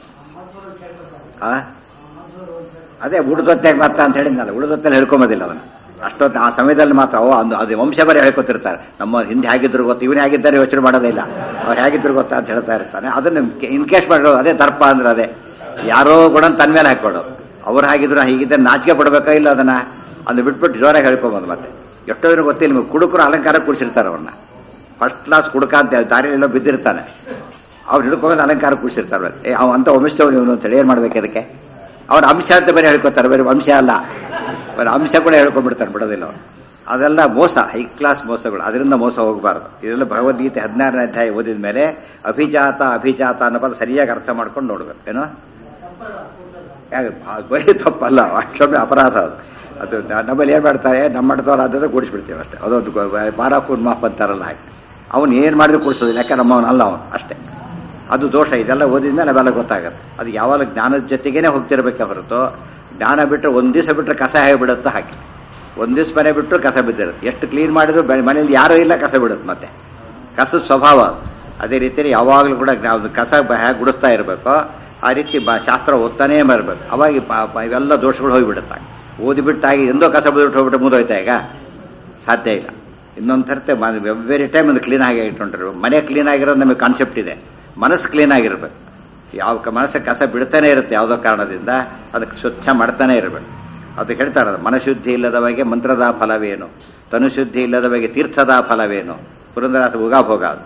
ಆ ಅದೇ ಉಳಿದೊತ್ತಾಗ ಮಾತ್ರ ಅಂತ ಹೇಳಿದ್ನಲ್ಲ ಉಳಿದೊತ್ತಲ್ಲಿ ಹೇಳ್ಕೊಂಬೋದಿಲ್ಲ ಅವನು ಅಷ್ಟೊತ್ತು ಆ ಸಮಯದಲ್ಲಿ ಮಾತ್ರ ಓ ಅಂದು ಅದು ವಂಶ ಬರೀ ಹೇಳ್ಕೊತಿರ್ತಾರೆ ನಮ್ಮ ಹಿಂದೆ ಹೇಗಿದ್ರು ಗೊತ್ತು ಇವನೇ ಆಗಿದ್ದಾರೆ ಯೋಚನೆ ಮಾಡೋದಿಲ್ಲ ಅವ್ರು ಹೇಗಿದ್ರು ಗೊತ್ತಾ ಅಂತ ಹೇಳ್ತಾ ಇರ್ತಾನೆ ಅದನ್ನ ಇನ್ಕೇಸ್ ಮಾಡೋ ಅದೇ ದರ್ಪ ಅಂದ್ರೆ ಅದೇ ಯಾರೋ ಕೂಡ ತನ್ನ ಮೇಲೆ ಹಾಕೊಡು ಅವ್ರು ಹಾಗಿದ್ರು ಹೀಗಿದ್ದರೆ ನಾಚಿಕೆ ಪಡ್ಬೇಕಾ ಇಲ್ಲ ಅದನ್ನ ಅದನ್ನ ಬಿಟ್ಬಿಟ್ಟು ಜೋರಾಗಿ ಹೇಳ್ಕೊಂಬೋದು ಮತ್ತೆ ಎಷ್ಟೋ ಜನ ಗೊತ್ತಿಲ್ಲ ನಿಮಗೆ ಕುಡುಕರು ಅಲಂಕಾರ ಕೂಡಿಸಿರ್ತಾರೆ ಅವ್ರನ್ನ ಫಸ್ಟ್ ಕ್ಲಾಸ್ ಕುಡುಕ ಅಂತ ದಾರಿಯೆಲ್ಲ ಬಿದ್ದಿರ್ತಾನೆ ಅವ್ರು ಹಿಡ್ಕೊಂಡು ಅಲಂಕಾರ ಕೂಡಿಸಿರ್ತಾರೆ ಏ ಅವ ಅಂತ ವಂಶದವನು ಇವನು ಅಂತೇಳಿ ಏನು ಮಾಡ್ಬೇಕು ಅದಕ್ಕೆ ಅವ್ರ ಅಂಶ ಅಂತ ಬೇರೆ ಹೇಳ್ಕೊತಾರೆ ಬೇರೆ ವಂಶ ಅಲ್ಲ ಬರೀ ಅಂಶ ಕೂಡ ಹೇಳ್ಕೊಂಡ್ಬಿಡ್ತಾರೆ ಬಿಡೋದಿಲ್ಲ ಅವ್ರು ಅದೆಲ್ಲ ಮೋಸ ಹೈ ಕ್ಲಾಸ್ ಮೋಸಗಳು ಅದರಿಂದ ಮೋಸ ಹೋಗಬಾರ್ದು ಇದೆಲ್ಲ ಭಗವದ್ಗೀತೆ ಹದಿನಾರನೇ ಅಧ್ಯಾಯ ಓದಿದ ಮೇಲೆ ಅಭಿಜಾತ ಅಭಿಜಾತ ಅನ್ನೋ ಪದ ಸರಿಯಾಗಿ ಅರ್ಥ ಮಾಡ್ಕೊಂಡು ನೋಡ್ಬೇಕು ಏನೋ ಯಾಕೆ ಅದು ಬರೀ ತಪ್ಪಲ್ಲ ಅಷ್ಟೊಮ್ಮೆ ಅಪರಾಧ ಅದು ಅದು ನ- ನಮ್ಮಲ್ಲಿ ಏನು ಮಾಡ್ತಾರೆ ನಮ್ಮ ಮಠದವ್ರು ಆದ್ರೆ ಕೂಡಿಸ್ಬಿಡ್ತೀವಿ ಅಷ್ಟೇ ಅದೊಂದು ಬಾರ ಮಾಫ್ ಅಂತಾರಲ್ಲ ಹಾಗೆ ಅವನು ಏನು ಮಾಡಿದ್ರು ಕೂಡಿಸೋದಿಲ್ಲ ಯಾಕೆ ನಮ್ಮವನು ಅಲ್ಲ ಅವನು ಅಷ್ಟೇ ಅದು ದೋಷ ಇದೆಲ್ಲ ಓದಿದ್ಮೇಲೆ ಅವೆಲ್ಲ ಗೊತ್ತಾಗುತ್ತೆ ಅದು ಯಾವಾಗ ಜ್ಞಾನದ ಜೊತೆಗೇನೆ ಹೋಗ್ತಿರ್ಬೇಕೆ ಹೊರತು ಜ್ಞಾನ ಬಿಟ್ಟರೆ ಒಂದು ದಿವಸ ಬಿಟ್ಟರೆ ಕಸ ಹೇಗಿಬಿಡುತ್ತೋ ಹಾಗೆ ಒಂದು ದಿವಸ ಮನೆ ಬಿಟ್ಟರು ಕಸ ಬಿದ್ದಿರುತ್ತೆ ಎಷ್ಟು ಕ್ಲೀನ್ ಮಾಡಿದ್ರು ಬೆ- ಮನೇಲಿ ಯಾರೂ ಇಲ್ಲ ಕಸ ಬಿಡುತ್ತೆ ಮತ್ತೆ ಕಸದ ಸ್ವಭಾವ ಅದು. ಅದೇ ರೀತಿಯಲ್ಲಿ ಯಾವಾಗಲೂ ಕೂಡ ಜ್ಞಾ- ಅದು ಕಸ ಬ- ಹೇಗೆ ಗುಡಿಸ್ತಾ ಇರಬೇಕೋ ಆ ರೀತಿ ಬ ಶಾಸ್ತ್ರ ಓದ್ತಾನೇ ಬರಬೇಕು ಅವಾಗ ಈ ಪ- ಪ- ಇವೆಲ್ಲ ದೋಷಗಳು ಹೋಗಿಬಿಡುತ್ತೆ ಓದಿಬಿಟ್ಟಾಗಿ ಎಂದೋ ಕಸ ಬಿದ್ಬಿಟ್ಟು ಹೋಗ್ಬಿಟ್ಟು ಮುದೋಯ್ತಾ ಈಗ ಸಾಧ್ಯ ಇಲ್ಲ ಇನ್ನೊಂದು ಥರತೆ ವೆರಿ ಟೈಮ್ ಒಂದು ಕ್ಲೀನ್ ಆಗಿ ಇಟ್ಕೊಂಡಿರ್ಬೇಕು ಮನೆ ಕ್ಲೀನ್ ಆಗಿರೋದು ನಮಗೆ ಕಾನ್ಸೆಪ್ಟ್ ಇದೆ ಮನಸ್ಸು ಕ್ಲೀನ್ ಆಗಿರ್ಬೇಕು ಯಾವ ಕ- ಮನಸ್ಸು ಕಸ ಬಿಡ್ತಾನೆ ಇರುತ್ತೆ ಯಾವುದೋ ಕಾರಣದಿಂದ ಅದಕ್ಕೆ ಸ್ವಚ್ಛ ಮಾಡ್ತಾನೆ ಇರಬೇಕು ಅದಕ್ಕೆ ಹೇಳ್ತಾರೆ ಮನಶುದ್ಧಿ ಇಲ್ಲದವಗೆ ಮಂತ್ರದ ಫಲವೇನು ತನುಶುದ್ಧಿ ಇಲ್ಲದವಗೆ ತೀರ್ಥದ ಫಲವೇನು ಪುರಂದರಾಸ ಉಗಾಭೋಗ ಅದು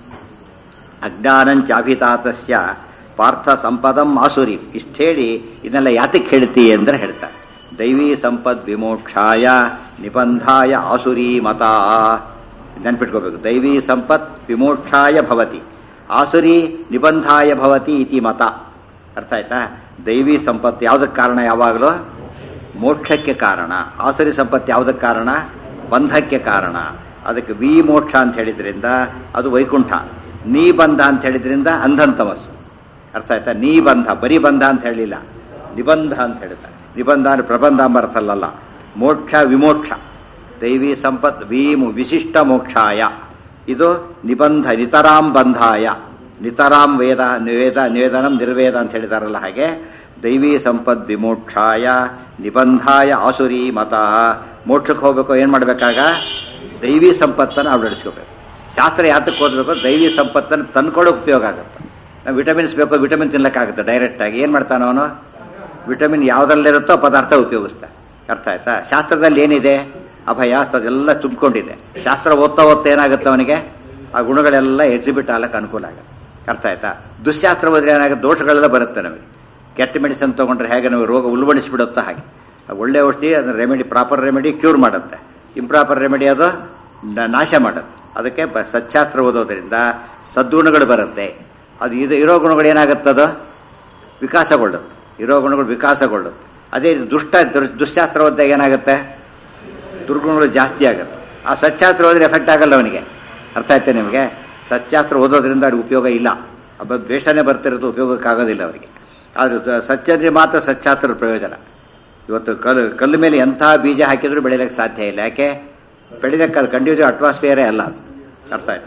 ಅಜ್ಞಾನಂಚಾಭಿತಾತಸ್ಯ ಪಾರ್ಥ ಸಂಪದಂ ಆಸುರಿ ಇಷ್ಟು ಹೇಳಿ ಇದನ್ನೆಲ್ಲ ಯಾತಕ್ಕೆ ಹೇಳ್ತಿ ಅಂದ್ರೆ ಹೇಳ್ತಾರೆ ದೈವೀ ಸಂಪದ್ ವಿಮೋಕ್ಷಾಯ ನಿಬಂಧಾಯ ಆಸುರಿ ಮತ ನೆನ್ಪಿಟ್ಕೋಬೇಕು ದೈವೀ ಸಂಪತ್ ವಿಮೋಕ್ಷಾಯ ಭವತಿ ಆಸುರಿ ನಿಬಂಧಾಯ ಭವತಿ ಇತಿ ಮತ ಅರ್ಥ ಆಯ್ತಾ ದೈವಿ ಸಂಪತ್ತು ಯಾವುದಕ್ಕೆ ಕಾರಣ ಯಾವಾಗಲೂ ಮೋಕ್ಷಕ್ಕೆ ಕಾರಣ ಆಸುರಿ ಸಂಪತ್ತು ಯಾವುದಕ್ಕೆ ಕಾರಣ ಬಂಧಕ್ಕೆ ಕಾರಣ ಅದಕ್ಕೆ ವಿ ಮೋಕ್ಷ ಅಂತ ಹೇಳಿದ್ರಿಂದ ಅದು ವೈಕುಂಠ ನೀ ಬಂಧ ಅಂತ ಹೇಳಿದ್ರಿಂದ ಅಂಧನ್ ತಮಸ್ಸು ಅರ್ಥ ಆಯ್ತಾ ನೀ ಬಂಧ ಬರೀ ಬಂಧ ಅಂತ ಹೇಳಿಲ್ಲ ನಿಬಂಧ ಅಂತ ಹೇಳ್ತಾರೆ ನಿಬಂಧ ಅಂದ್ರೆ ಪ್ರಬಂಧ ಎಂಬ ಅರ್ಥ ಅಲ್ಲಲ್ಲ ಮೋಕ್ಷ ವಿಮೋಕ್ಷ ದೈವಿ ಸಂಪತ್ ವಿ ಮು- ವಿಶಿಷ್ಟ ಮೋಕ್ಷಾಯ ಇದು ನಿಬಂಧ ನಿತರಾಂ ಬಂಧಾಯ ನಿತರಾಂ ವೇದ ನಿವೇದ ನಿವೇದನಂ ನಿರ್ವೇದ ಅಂತ ಹೇಳಿದಾರಲ್ಲ ಹಾಗೆ ದೈವಿ ಸಂಪದ್ ವಿಮೋಕ್ಷಾಯ ನಿಬಂಧಾಯ ಆಸುರಿ ಮತ ಮೋಕ್ಷಕ್ಕೆ ಹೋಗ್ಬೇಕು ಏನು ಮಾಡಬೇಕಾಗ ದೈವಿ ಸಂಪತ್ತನ್ನು ಅಳವಡಿಸ್ಕೋಬೇಕು ಶಾಸ್ತ್ರ ಯಾತಕ್ಕೆ ಓದಬೇಕು ದೈವಿ ಸಂಪತ್ತನ್ನು ತಂದ್ಕೊಳ್ಳೋಕೆ ಉಪಯೋಗ ಆಗುತ್ತೆ ನಾವು ವಿಟಮಿನ್ಸ್ ಬೇಕು ವಿಟಮಿನ್ ತಿನ್ಲಕ್ಕಾಗುತ್ತೆ ಡೈರೆಕ್ಟಾಗಿ ಏನು ಮಾಡ್ತಾನೆ ಅವನು ವಿಟಮಿನ್ ಯಾವುದರಲ್ಲಿರುತ್ತೋ ಆ ಪದಾರ್ಥ ಉಪಯೋಗಿಸ್ತಾನೆ ಅರ್ಥ ಆಯ್ತಾ ಶಾಸ್ತ್ರದಲ್ಲಿ ಏನಿದೆ ಅಭಯ ಅದೆಲ್ಲ ತುಂಬಿಕೊಂಡಿದೆ ಶಾಸ್ತ್ರ ಓದ್ತಾ ಓದ್ತಾ ಏನಾಗುತ್ತೆ ಅವನಿಗೆ ಆ ಗುಣಗಳೆಲ್ಲ ಎಕ್ಸಿಬಿಟ್ ಆಗ್ಲಕ್ಕೆ ಅನುಕೂಲ ಆಗುತ್ತೆ ಅರ್ಥ ಆಯ್ತಾ ದುಶ್ಶಾಸ್ತ್ರ ಓದಿದ್ರೆ ಏನಾಗುತ್ತೆ ದೋಷಗಳೆಲ್ಲ ಬರುತ್ತೆ ನಮಗೆ ಕೆಟ್ಟ ಮೆಡಿಸಿನ್ ತೊಗೊಂಡ್ರೆ ಹೇಗೆ ನಮಗೆ ರೋಗ ಉಲ್ಬಣಿಸ್ಬಿಡುತ್ತೋ ಹಾಗೆ ಆ ಒಳ್ಳೆ ಔಷಧಿ ಅದನ್ನ ರೆಮಿಡಿ ಪ್ರಾಪರ್ ರೆಮಿಡಿ ಕ್ಯೂರ್ ಮಾಡುತ್ತೆ ಇಂಪ್ರಾಪರ್ ರೆಮಿಡಿ ಅದು ನ- ನಾಶ ಮಾಡುತ್ತೆ ಅದಕ್ಕೆ ಬ- ಸಚ್ಚಾಸ್ತ್ರ ಓದೋದ್ರಿಂದ ಸದ್ಗುಣಗಳು ಬರುತ್ತೆ ಅದು ಇದು ಇರೋ ಗುಣಗಳು ಏನಾಗುತ್ತದು ವಿಕಾಸಗೊಳ್ಳುತ್ತೆ ಇರೋ ಗುಣಗಳು ವಿಕಾಸಗೊಳ್ಳುತ್ತೆ ಅದೇ ದುಷ್ಟ ದುರ್- ದುಶ್ಶಾಸ್ತ್ರ ಓದಿದಾಗ ಏನಾಗುತ್ತೆ ದುರ್ಗುಣಗಳು ಜಾಸ್ತಿ ಆಗುತ್ತೆ ಆ ಸಚ್ಚಾಸ್ತ್ರ ಓದಿದ್ರೆ ಎಫೆಕ್ಟ್ ಆಗಲ್ಲ ಅವನಿಗೆ ಅರ್ಥ ಆಯ್ತಾ ನಿಮಗೆ ಸಚ್ಚಾಸ್ತ್ರ ಓದೋದ್ರಿಂದ ಅವ್ರಿಗೆ ಉಪಯೋಗ ಇಲ್ಲ ಒಬ್ಬ ದ್ವೇಷನೇ ಬರ್ತಿರೋದು ಉಪಯೋಗಕ್ಕಾಗೋದಿಲ್ಲ ಅವರಿಗೆ ಅದು ದ- ಸಚ್ಚಂದ್ರೆ ಮಾತ್ರ ಸಚ್ಚಾತ್ರ ಪ್ರಯೋಜನ ಇವತ್ತು ಕಲ್ಲು ಕಲ್ಲು ಮೇಲೆ ಎಂಥ ಬೀಜ ಹಾಕಿದ್ರೂ ಬೆಳಿಲಿಕ್ಕೆ ಸಾಧ್ಯ ಇಲ್ಲ ಯಾಕೆ ಬೆಳಿಲಿಕ್ಕೆ ಅದು ಕಂಡ್ಯೂಸಿವ್ ಅಟ್ಮಾಸ್ಫಿಯರೇ ಅಲ್ಲ ಅದು ಅರ್ಥ ಆಯ್ತು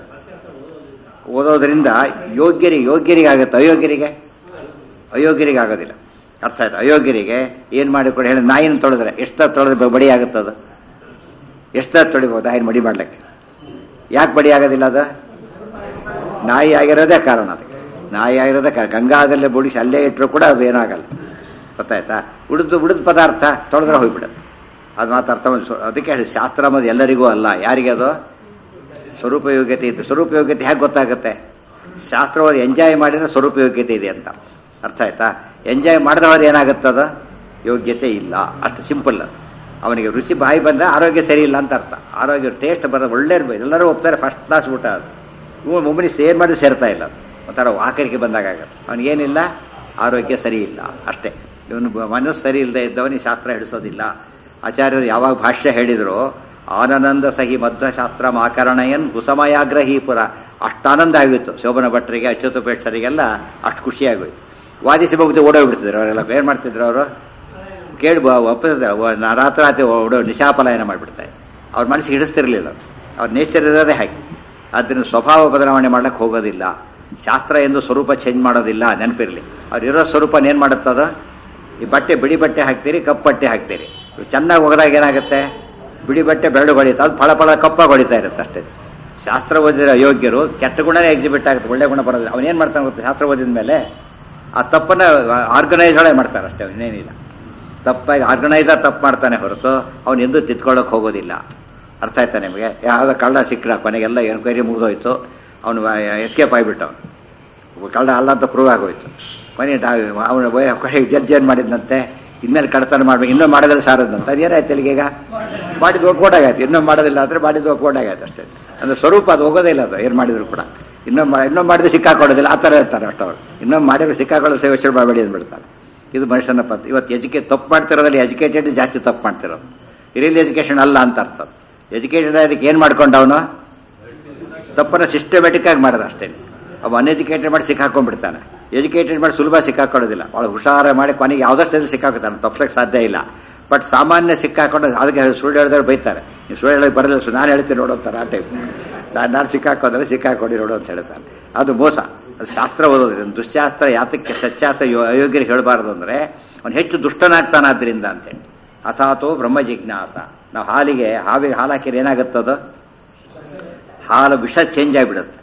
ಓದೋದ್ರಿಂದ ಯೋಗ್ಯರಿಗೆ ಯೋಗ್ಯರಿಗೆ ಆಗುತ್ತೆ ಅಯೋಗ್ಯರಿಗೆ ಅಯೋಗ್ಯರಿಗೆ ಆಗೋದಿಲ್ಲ ಅರ್ಥ ಆಯ್ತು ಅಯೋಗ್ಯರಿಗೆ ಏನು ಮಾಡಿ ಕೂಡ ಹೇಳಿ ನಾಯಿನ ತೊಳೆದ್ರೆ ಎಷ್ಟು ತೊಳೆದ್ರೆ ಬಡಿ ಆಗುತ್ತದು ಎಷ್ಟು ತೊಳಿಬೋದು ನಾಯಿನ ಮಡಿ ಮಾಡ್ಲಿಕ್ಕೆ ಯಾಕೆ ಬಡಿ ಆಗೋದಿಲ್ಲ ಅದು ನಾಯಿ ಆಗಿರೋದೇ ಕಾರಣ ಅದಕ್ಕೆ ನಾಯಿ ಆಗಿರೋದೇ ಕಾರಣ ಗಂಗಾದಲ್ಲೇ ಬುಡಿಸಿ ಅಲ್ಲೇ ಇಟ್ಟರು ಕೂಡ ಅದು ಏನಾಗಲ್ಲ ಗೊತ್ತಾಯ್ತಾ ಉಳಿದು ಉಳಿದ ಪದಾರ್ಥ ತೊಳೆದ್ರೆ ಹೋಗ್ಬಿಡುತ್ತೆ ಅದು ಮಾತಾಡ್ತಾ ಒಂದು ಸ್ವ- ಅದಕ್ಕೆ ಹೇಳಿ ಶಾಸ್ತ್ರ ಅನ್ನೋದು ಎಲ್ಲರಿಗೂ ಅಲ್ಲ ಯಾರಿಗೆ ಅದು ಸ್ವರೂಪಯೋಗ್ಯತೆ ಇದ್ದು ಸ್ವರೂಪಯೋಗ್ಯತೆ ಹೇಗೆ ಗೊತ್ತಾಗುತ್ತೆ ಶಾಸ್ತ್ರವಾದ ಎಂಜಾಯ್ ಮಾಡಿದ್ರೆ ಸ್ವರೂಪಯೋಗ್ಯತೆ ಇದೆ ಅಂತ ಅರ್ಥ ಆಯ್ತಾ ಎಂಜಾಯ್ ಮಾಡಿದವರು ಏನಾಗುತ್ತದ ಯೋಗ್ಯತೆ ಇಲ್ಲ ಅಷ್ಟು ಸಿಂಪಲ್ ಅದು ಅವನಿಗೆ ರುಚಿ ಬಾಯಿ ಬಂದ ಆರೋಗ್ಯ ಸರಿ ಇಲ್ಲ ಅಂತ ಅರ್ಥ ಆರೋಗ್ಯ ಟೇಸ್ಟ್ ಬರೋದು ಒಳ್ಳೆ ಇರ್ಬೇಕು ಎಲ್ಲರೂ ಒಪ್ತಾರೆ ಫಸ್ಟ್ ಕ್ಲಾಸ್ ಊಟ ಅದು ಇವು ಒಬ್ಬನಿಗೆ ಸೇರ್ ಮಾಡಿ ಸೇರ್ತಾ ಇಲ್ಲ ಅದು. ಒಂಥರ ಆಕರಿಗೆ ಬಂದಾಗ ಆಗುತ್ತೆ ಅವನಿಗೇನಿಲ್ಲ ಆರೋಗ್ಯ ಸರಿ ಇಲ್ಲ ಅಷ್ಟೇ ಇವನು ಬ- ಮನಸ್ಸು ಸರಿ ಇಲ್ಲದೆ ಇದ್ದವನಿಗೆ ಶಾಸ್ತ್ರ ಹಿಡಿಸೋದಿಲ್ಲ ಆಚಾರ್ಯರು ಯಾವಾಗ ಭಾಷ್ಯ ಹೇಳಿದ್ರು ಆನಂದ ಸಹಿ ಮಧ್ವಶಾಸ್ತ್ರ ಮಾಕರಣಯನ್ ಕುಸಮಯಾಗ್ರಹಿ ಪುರ ಅಷ್ಟು ಆನಂದ ಆಗಿತ್ತು ಶೋಭನ ಭಟ್ರಿಗೆ ಅಚ್ಯುತ ಪೇಕ್ಷರಿಗೆಲ್ಲ ಅಷ್ಟು ಖುಷಿಯಾಗೋಯ್ತು ವಾದಿಸಿ ಮುಗಿದು ಓಡೋಗ್ಬಿಡ್ತಿದ್ರು ಅವರೆಲ್ಲ ಏನು ಮಾಡ್ತಿದ್ರು ಅವರು ಕೇಳಿ ಒಪ್ಪಿಸಿದ್ರೆ ರಾತ್ರಿ ರಾತ್ರಿ ಓಡೋ ನಿಶಾಪಲಾಯನ ಮಾಡಿಬಿಡ್ತಾರೆ ಅವ್ರ ಮನಸ್ಸಿಗೆ ಹಿಡಿಸ್ತಿರ್ಲಿಲ್ಲ ಅವ್ರ ನೇಚರ್ ಇರೋದೇ ಹಾಗೆ ಆದ್ದರಿಂದ ಸ್ವಭಾವ ಬದಲಾವಣೆ ಮಾಡ್ಲಿಕ್ಕೆ ಹೋಗೋದಿಲ್ಲ ಶಾಸ್ತ್ರ ಎಂದು ಸ್ವರೂಪ ಚೇಂಜ್ ಮಾಡೋದಿಲ್ಲ ನೆನಪಿರಲಿ ಅವ್ರು ಇರೋ ಸ್ವರೂಪ ಏನು ಮಾಡುತ್ತದ ಈ ಬಟ್ಟೆ ಬಿಳಿ ಬಟ್ಟೆ ಹಾಕ್ತೀರಿ ಕಪ್ಪು ಬಟ್ಟೆ ಹಾಕ್ತೀರಿ ಇವು ಚೆನ್ನಾಗಿ ಒಗೆದಾಗ ಏನಾಗುತ್ತೆ ಬಿಳಿ ಬಟ್ಟೆ ಬೆರಳು ಹೊಡಿತಾ ಅದು ಫಳ ಫಳ ಕಪ್ಪಾಗಿ ಹೊಡಿತಾ ಇರುತ್ತೆ ಅಷ್ಟೇ ಶಾಸ್ತ್ರ ಓದಿರೋ ಅಯೋಗ್ಯರು ಕೆಟ್ಟ ಗುಣನೇ ಎಕ್ಸಿಬಿಟ್ ಆಗುತ್ತೆ ಒಳ್ಳೆ ಗುಣ ಬರೋದಿಲ್ಲ ಅವನೇನು ಮಾಡ್ತಾನೆ ಗೊತ್ತಾ ಶಾಸ್ತ್ರ ಓದಿದ ಮೇಲೆ ಆ ತಪ್ಪನ್ನು ಆರ್ಗನೈಸ್ ಮಾಡ್ತಾರೆ ಅಷ್ಟೇ ಇನ್ನೇನಿಲ್ಲ ತಪ್ಪಾಗಿ ಆರ್ಗನೈಸರ್ ತಪ್ಪು ಮಾಡ್ತಾನೆ ಹೊರತು ಅವನು ಎಂದೂ ತಿದ್ಕೊಳ್ಳೋಕೆ ಹೋಗೋದಿಲ್ಲ ಅರ್ಥ ಆಯ್ತಾ ನಿಮಗೆ ಯಾವುದೋ ಕಳ್ಳ ಸಿಕ್ಕರ ಕೊನೆಗೆಲ್ಲ ಎನ್ಕ್ವೈರಿ ಮುಗಿದೋಯ್ತು ಅವನು ಎಸ್ಕೇಪ್ ಆಗಿಬಿಟ್ಟ ಅವನು ಕಳ್ಳ ಅಲ್ಲ ಅಂತ ಪ್ರೂವ್ ಆಗೋಯ್ತು ಕೊನೆ ಅವನು ಕೊನೆಗೆ ಜಡ್ಜ್ ಏನು ಮಾಡಿದ್ನಂತೆ ಇನ್ಮೇಲೆ ಕಳ್ತನ ಮಾಡ್ಬೇಕು ಇನ್ನೂ ಮಾಡೋದ್ರೆ ಸಾರದಂತ ಅದೇನಾಯ್ತು ಇಲ್ಲಿಗೆ ಈಗ ಬಾಡಿದ್ದು ಒಪ್ಕೊಂಡಾಗೈತೆ ಇನ್ನೂ ಮಾಡೋದಿಲ್ಲ ಅಂದರೆ ಬಾಡಿದ್ದು ಒಪ್ಕೊಂಡಾಗೈತೆ ಅಷ್ಟೇ ಅಂದರೆ ಸ್ವರೂಪ ಅದು ಹೋಗೋದೇ ಇಲ್ಲ ಅದು ಏನು ಮಾಡಿದ್ರು ಕೂಡ ಇನ್ನೊಮ್ಮೆ ಮಾ ಇನ್ನೊಮ್ಮೆ ಮಾಡಿದ್ರೆ ಸಿಕ್ಕಾಕೊಳ್ಳೋದಿಲ್ಲ ಆ ಥರ ಇರ್ತಾರೆ ಅಷ್ಟವರು ಇನ್ನೊಮ್ಮೆ ಮಾಡಿದ್ರೆ ಸಿಕ್ಕಾಕೊಳ್ಳೋ ಯೋಚನೆ ಮಾಡಬೇಡಿ ಅಂದ್ಬಿಡ್ತಾರೆ ಇದು ಮನುಷ್ಯನ ಪದ್ಧ ಇವತ್ತು ಎಜುಕೇ ತಪ್ಪು ಮಾಡ್ತಿರೋದ್ರಲ್ಲಿ ಎಜುಕೇಟೆಡ್ ಜಾಸ್ತಿ ತಪ್ಪು ಮಾಡ್ತಿರೋದು ರಿಯಲ್ ಎಜುಕೇಷನ್ ಅಲ್ಲ ಅಂತ ಅರ್ಥ ಎಜುಕೇಟೆಡ್ ಅದಕ್ಕೆ ಏನು ಮಾಡ್ಕೊಂಡ ಅವನು ತಪ್ಪನ್ನು ಸಿಸ್ಟಮೆಟಿಕ್ ಆಗಿ ಮಾಡೋದು ಅಷ್ಟೇ ಅವ ಅನ್ಎಜುಕೇಟೆಡ್ ಮಾಡಿ ಸಿಕ್ಕಾಕೊಂಡ್ಬಿಡ್ತಾನೆ ಎಜುಕೇಟೆಡ್ ಮಾಡಿ ಸುಲಭ ಸಿಕ್ಕಾಕೊಳ್ಳೋದಿಲ್ಲ ಭಾಳ ಹುಷಾರ ಮಾಡಿ ಕೊನೆಗೆ ಯಾವುದೋ ಸ್ಟೇಜ್ ಸಿಕ್ಕಾಕೊತಾನೆ ತಪ್ಸಕ್ಕೆ ಸಾಧ್ಯ ಇಲ್ಲ ಬಟ್ ಸಾಮಾನ್ಯ ಸಿಕ್ಕಾಕೊಂಡು ಅದಕ್ಕೆ ಸುಳ್ಳು ಹೇಳಿದವ್ರು ಬೈತಾರೆ ನೀವು ಸುಳ್ಳು ಹೇಳೋಕೆ ಬರಲಿಲ್ಲ ಸು ನಾನು ಹೇಳ್ತೀನಿ ನೋಡು ಅಂತಾರೆ ಆ ಟೈಪ್ ನಾನು ನಾನು ಸಿಕ್ಕಾಕೋದ್ರೆ ಸಿಕ್ಕಾಕೊಂಡು ನೋಡು ಅಂತ ಹೇಳ್ತಾನೆ ಅದು ಮೋಸ ಅದು ಶಾಸ್ತ್ರ ಓದೋದ್ರಿಂದ ದುಶ್ಯಾಸ್ತ್ರ ಯಾತಕ್ಕೆ ಸಚ್ಚಾಸ್ತ್ರ ಯೋ ಅಯೋಗ್ಯರಿಗೆ ಹೇಳಬಾರ್ದು ಅಂದರೆ ಅವನು ಹೆಚ್ಚು ದುಷ್ಟನಾಗ್ತಾನೆ ಆದ್ದರಿಂದ ಅಂತೇಳಿ ಅಥಾತೋ ಬ್ರಹ್ಮ ಜಿಜ್ಞಾಸ ನಾವು ಹಾಲಿಗೆ ಹಾವಿಗೆ ಹಾಲು ಹಾಕಿದ್ರೆ ಏನಾಗುತ್ತದು ಹಾಲು ವಿಷ ಚೇಂಜ್ ಆಗಿಬಿಡುತ್ತೆ